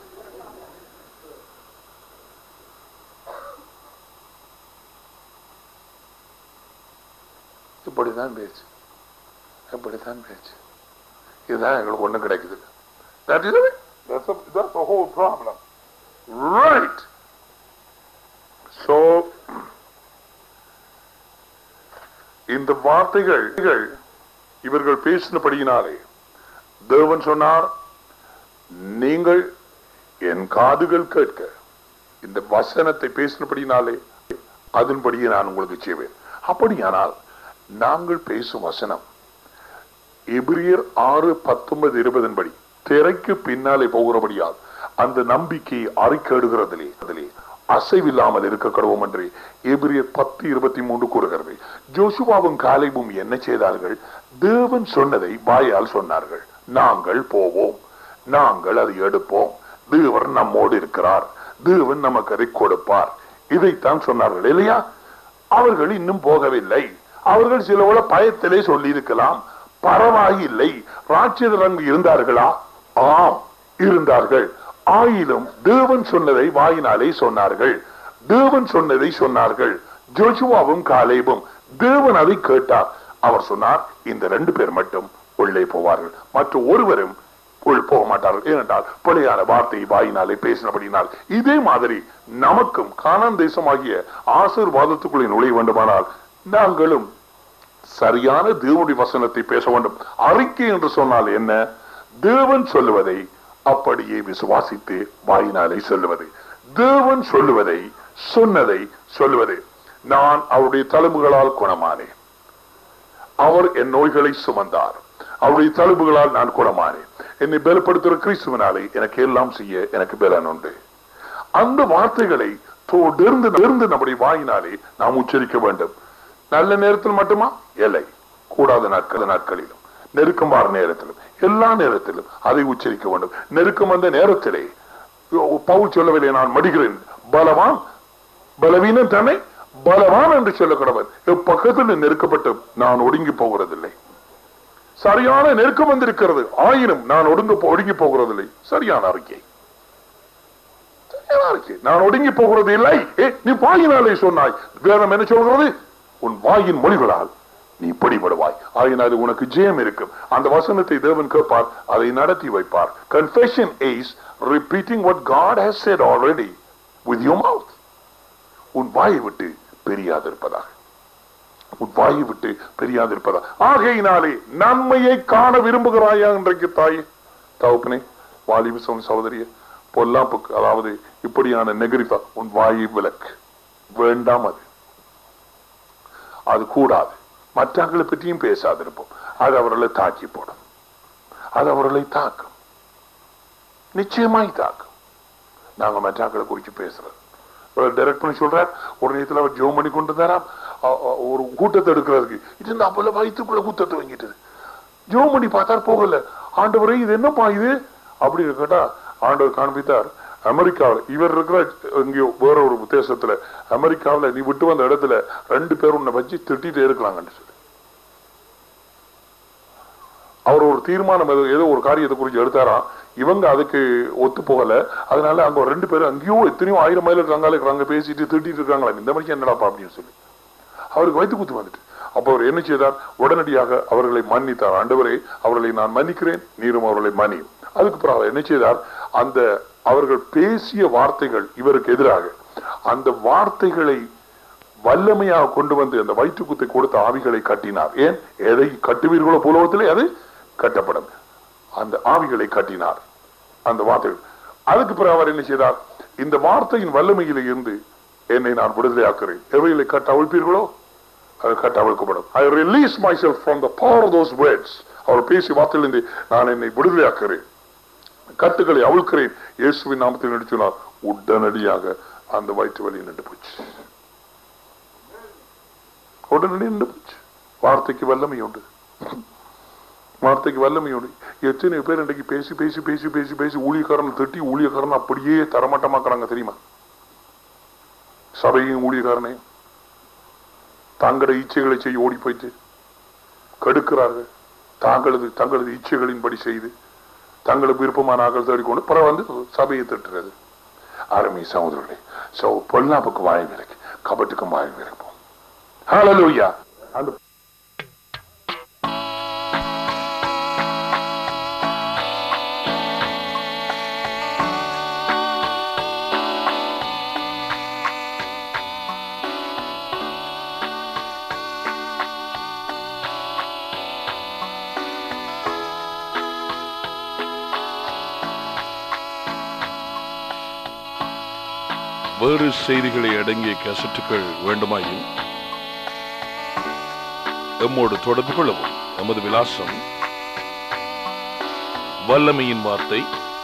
இப்படிதான் பேச்சு இப்படித்தான் பேச்சு இதுதான் எங்களுக்கு ஒண்ணும் கிடைக்குது That is it. That's, a, that's the whole problem. Right. So, இந்த வார்த்தைகள் இவர்கள் பேசினபடியினாலே தேவன் சொன்னார் நீங்கள் என் காதுகள் கேட்க இந்த வசனத்தை பேசினபடினாலே அதன்படியே நான் உங்களுக்கு செய்வேன் அப்படியானால் நாங்கள் பேசும் வசனம் எபிரியர் ஆறு பத்தொன்பது இருபதன் படி திரைக்கு பின்னாலே போகிறபடியால் அந்த நம்பிக்கையை அறிக்கையிடுகிறதிலே அதிலே அசைவில்லாமல் இருக்க கடவோம் என்று எபிரியர் பத்து இருபத்தி மூன்று கூறுகிறது ஜோசுவாவும் காலைவும் என்ன செய்தார்கள் தேவன் சொன்னதை வாயால் சொன்னார்கள் நாங்கள் போவோம் நாங்கள் அதை எடுப்போம் தேவன் நம்மோடு இருக்கிறார் தேவன் நமக்கு அதை கொடுப்பார் இதைத்தான் சொன்னார்கள் இல்லையா அவர்கள் இன்னும் போகவில்லை அவர்கள் சில உள்ள பயத்திலே சொல்லி இருக்கலாம் பரவாயில்லை ராட்சதர் அங்கு இருந்தார்களா ஆம் இருந்தார்கள் ஆயினும் தேவன் சொன்னதை வாயினாலே சொன்னார்கள் தேவன் சொன்னதை சொன்னார்கள் ஜோசுவாவும் காலேபும் தேவன் அதை கேட்டார் அவர் சொன்னார் இந்த ரெண்டு பேர் மட்டும் உள்ளே போவார்கள் மற்ற ஒருவரும் உள் போக மாட்டார்கள் ஏனென்றால் பிழையான வார்த்தை வாயினாலே பேசினபடினால் இதே மாதிரி நமக்கும் கானான் தேசமாகிய ஆசீர்வாதத்துக்குள்ளே நுழைய வேண்டுமானால் நாங்களும் சரியான தேவனுடைய வசனத்தை பேச வேண்டும் அறிக்கை என்று சொன்னால் என்ன தேவன் சொல்லுவதை அப்படியே விசுவாசித்து வாயினாலே சொல்லுவது தேவன் சொல்லுவதை சொன்னதை சொல்லுவது நான் அவருடைய தழும்புகளால் குணமானேன் அவர் என் நோய்களை சுமந்தார் அவருடைய தழும்புகளால் நான் குணமானேன் என்னை பலப்படுத்துகிற கிறிஸ்துவனாலே எனக்கு எல்லாம் செய்ய எனக்கு பலன் உண்டு அந்த வார்த்தைகளை தொடர்ந்து தொடர்ந்து நம்முடைய வாயினாலே நாம் உச்சரிக்க வேண்டும் நல்ல நேரத்தில் மட்டுமா இல்லை கூடாத நாட்கள் நாட்களிலும் நெருக்கமான நேரத்திலும் எல்லா நேரத்திலும் அதை உச்சரிக்க வேண்டும் நெருக்கம் வந்த நேரத்திலே பவுல் சொல்லவில்லை நான் மடிகிறேன் பலவான் பலவீனம் தன்னை பலவான் என்று சொல்ல கடவன் எப்பக்கத்தில் நெருக்கப்பட்டு நான் ஒடுங்கி போகிறதில்லை சரியான நெருக்கம் வந்திருக்கிறது ஆயினும் நான் ஒடுங்க ஒடுங்கி போகிறதில்லை சரியான அறிக்கை சரியான அறிக்கை நான் ஒடுங்கி போகிறது இல்லை ஏ, நீ வாயினாலே சொன்னாய் வேதம் என்ன சொல்கிறது உன் வாயின் மொழிகளால் நீ படிபடுவாய் ஆயினால் உனக்கு ஜெயம் இருக்கும் அந்த வசனத்தை தேவன் கேட்பார் அதை நடத்தி வைப்பார் confession is repeating what God has said already with your mouth உன் வாயை விட்டு பெரியாதிருப்பதாக உன் வாயை விட்டு பெரியாதிருப்பதாக ஆகையினாலே நன்மையை காண விரும்புகிறாயா இன்றைக்கு தாயே தகப்பனே வாலிப சோன் சகோதரிய பொல்லாப்புக்கு அதாவது இப்படியான நெகரிப்பா உன் வாயை விலக்கு வேண்டாம் அது அது கூடாது மற்றவர்களை பற்றியும் பேசாதிருப்போம் அது அவர்களை தாக்கி போடும் அது அவர்களை தாக்கும் நிச்சயமாய் தாக்கும் நாங்க மற்றவர்களை குறிச்சு பேசுறது டைரக்ட் பண்ணி சொல்றார் ஒரு நேரத்தில் அவர் ஜோம் பண்ணி கொண்டு இருந்தாராம் அ- அ- ஒரு கூட்டத்தை எடுக்கிறதுக்கு இது இந்த அப்பல வயிற்றுக்குள்ள கூட்டத்தை வாங்கிட்டது ஜோம் பண்ணி பார்த்தார் போகல ஆண்டவரே இது என்னப்பா இது அப்படின்னு கேட்டா ஆண்டவர் காண்பித்தார் அமெரிக்காவில் இவர் இருக்கிற எங்கேயோ வேற ஒரு தேசத்துல அமெரிக்காவில் நீ விட்டு வந்த இடத்துல ரெண்டு பேர் உன்னை வச்சு திட்டிட்டே இருக்கலாங்கன்னு சொல்லி அவர் ஒரு தீர்மானம் ஏதோ ஏதோ ஒரு காரியத்தை குறித்து எடுத்தாராம் இவங்க அதுக்கு ஒத்து போகல அதனால அங்க ஒரு ரெண்டு பேரும் அங்கேயோ எத்தனையோ ஆயிரம் மைல் இருக்காங்க இருக்கிறாங்க பேசிட்டு திட்டிட்டு இருக்காங்களா இந்த மாதிரி என்னடாப்பா அப்படின்னு சொல்லி அவருக்கு வயிற்று குத்து வந்துட்டு அப்ப அவர் என்ன செய்தார் உடனடியாக அவர்களை மன்னித்தார் ஆண்டவரே அவர்களை நான் மன்னிக்கிறேன் நீரும் அவர்களை மன்னியும் அதுக்கு பிறகு அவர் என்ன செய்தார் அந்த அவர்கள் பேசிய வார்த்தைகள் இவருக்கு எதிராக அந்த வார்த்தைகளை வல்லமையாக கொண்டு வந்து அந்த வயிற்றுக்குத்தை கொடுத்த ஆவிகளை கட்டினார் ஏன் எதை கட்டுவீர்களோ பூலோகத்திலே அது கட்டப்படும் அந்த ஆவிகளை கட்டினார் அந்த வார்த்தைகள் அதுக்கு பிறகு அவர் என்ன செய்தார் இந்த வார்த்தையின் வல்லமையில இருந்து என்னை நான் விடுதலையாக்குறேன் எவைகளை கட்ட அவிழ்ப்பீர்களோ அது கட்ட அவிழ்க்கப்படும் I release my self from the power of those words அவர் பேசிய வார்த்தையிலிருந்து நான் என்னை விடுதலையாக்குறேன் கட்டுகளை அவிழ்க்கிறேன் இயேசுவின் நாமத்தில் நடிச்சுனார் உடனடியாக அந்த வயிற்று வலி நின்று போச்சு உடனடி நின்று போச்சு வார்த்தைக்கு வல்லமை உண்டு வார்த்தைக்கு வல்லமை உண்டு எத்தனை பேர் இன்றைக்கு பேசி பேசி பேசி பேசி பேசி ஊழியக்காரன் திட்டி ஊழியக்காரன் அப்படியே தரமட்டமாக்குறாங்க தெரியுமா சபையும் ஊழியக்காரனே தங்களோட இச்சைகளை செய்ய ஓடி போயிட்டு கெடுக்கிறார்கள் தாங்களது தங்களது இச்சைகளின்படி செய்து தங்களுக்கு விருப்பமான ஆக்கள் தேடிக்கொண்டு பிறகு வந்து சபையை திட்டுறது அருமை சகோதரர்களே சோ பொல்லாப்புக்கு வாய் விலைக்கு கபட்டுக்கும் வாய் விலைப்போம் ஹalleluya அந்த
வேறு செய்திகளை அடங்கிய கேசட்டுகள் வேண்டுமாயின் எம்மோடு தொடர்பு கொள்ளவும் எமது விலாசம் வல்லமையின் வார்த்தை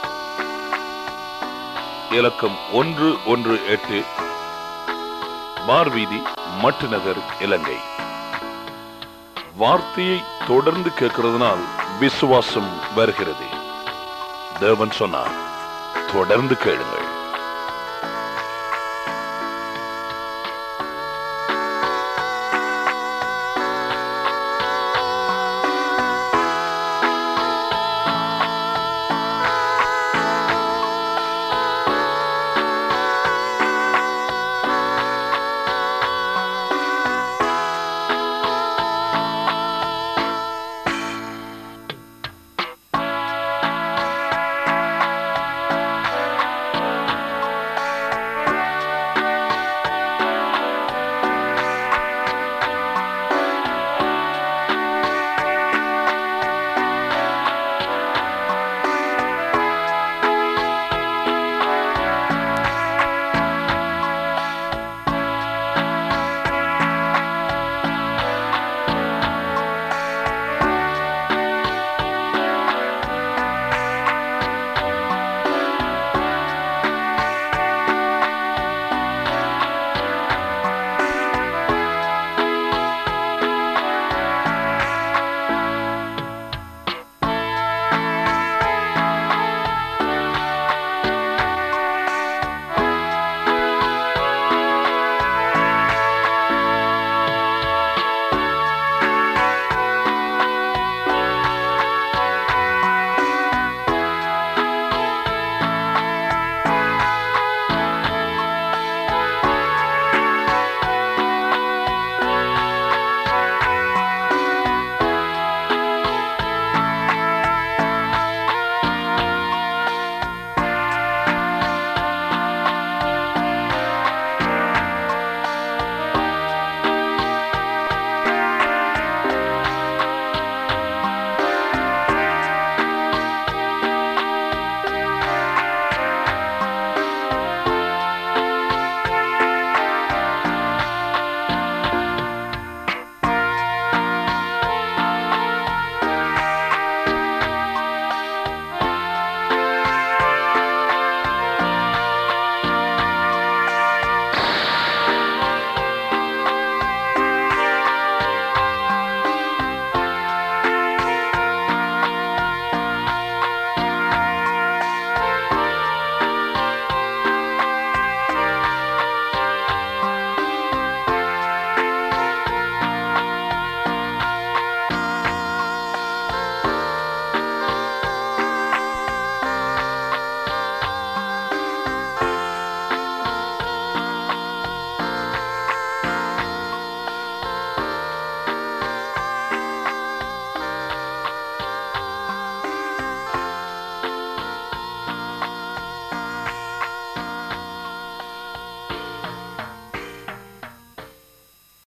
இலக்கம் ஒன்று ஒன்று எட்டு மார்வீதி மட்டு நகர் இலங்கை வார்த்தையை தொடர்ந்து கேட்கிறதுனால் விசுவாசம் வருகிறது தேவன் சொன்னார் தொடர்ந்து கேளுங்கள்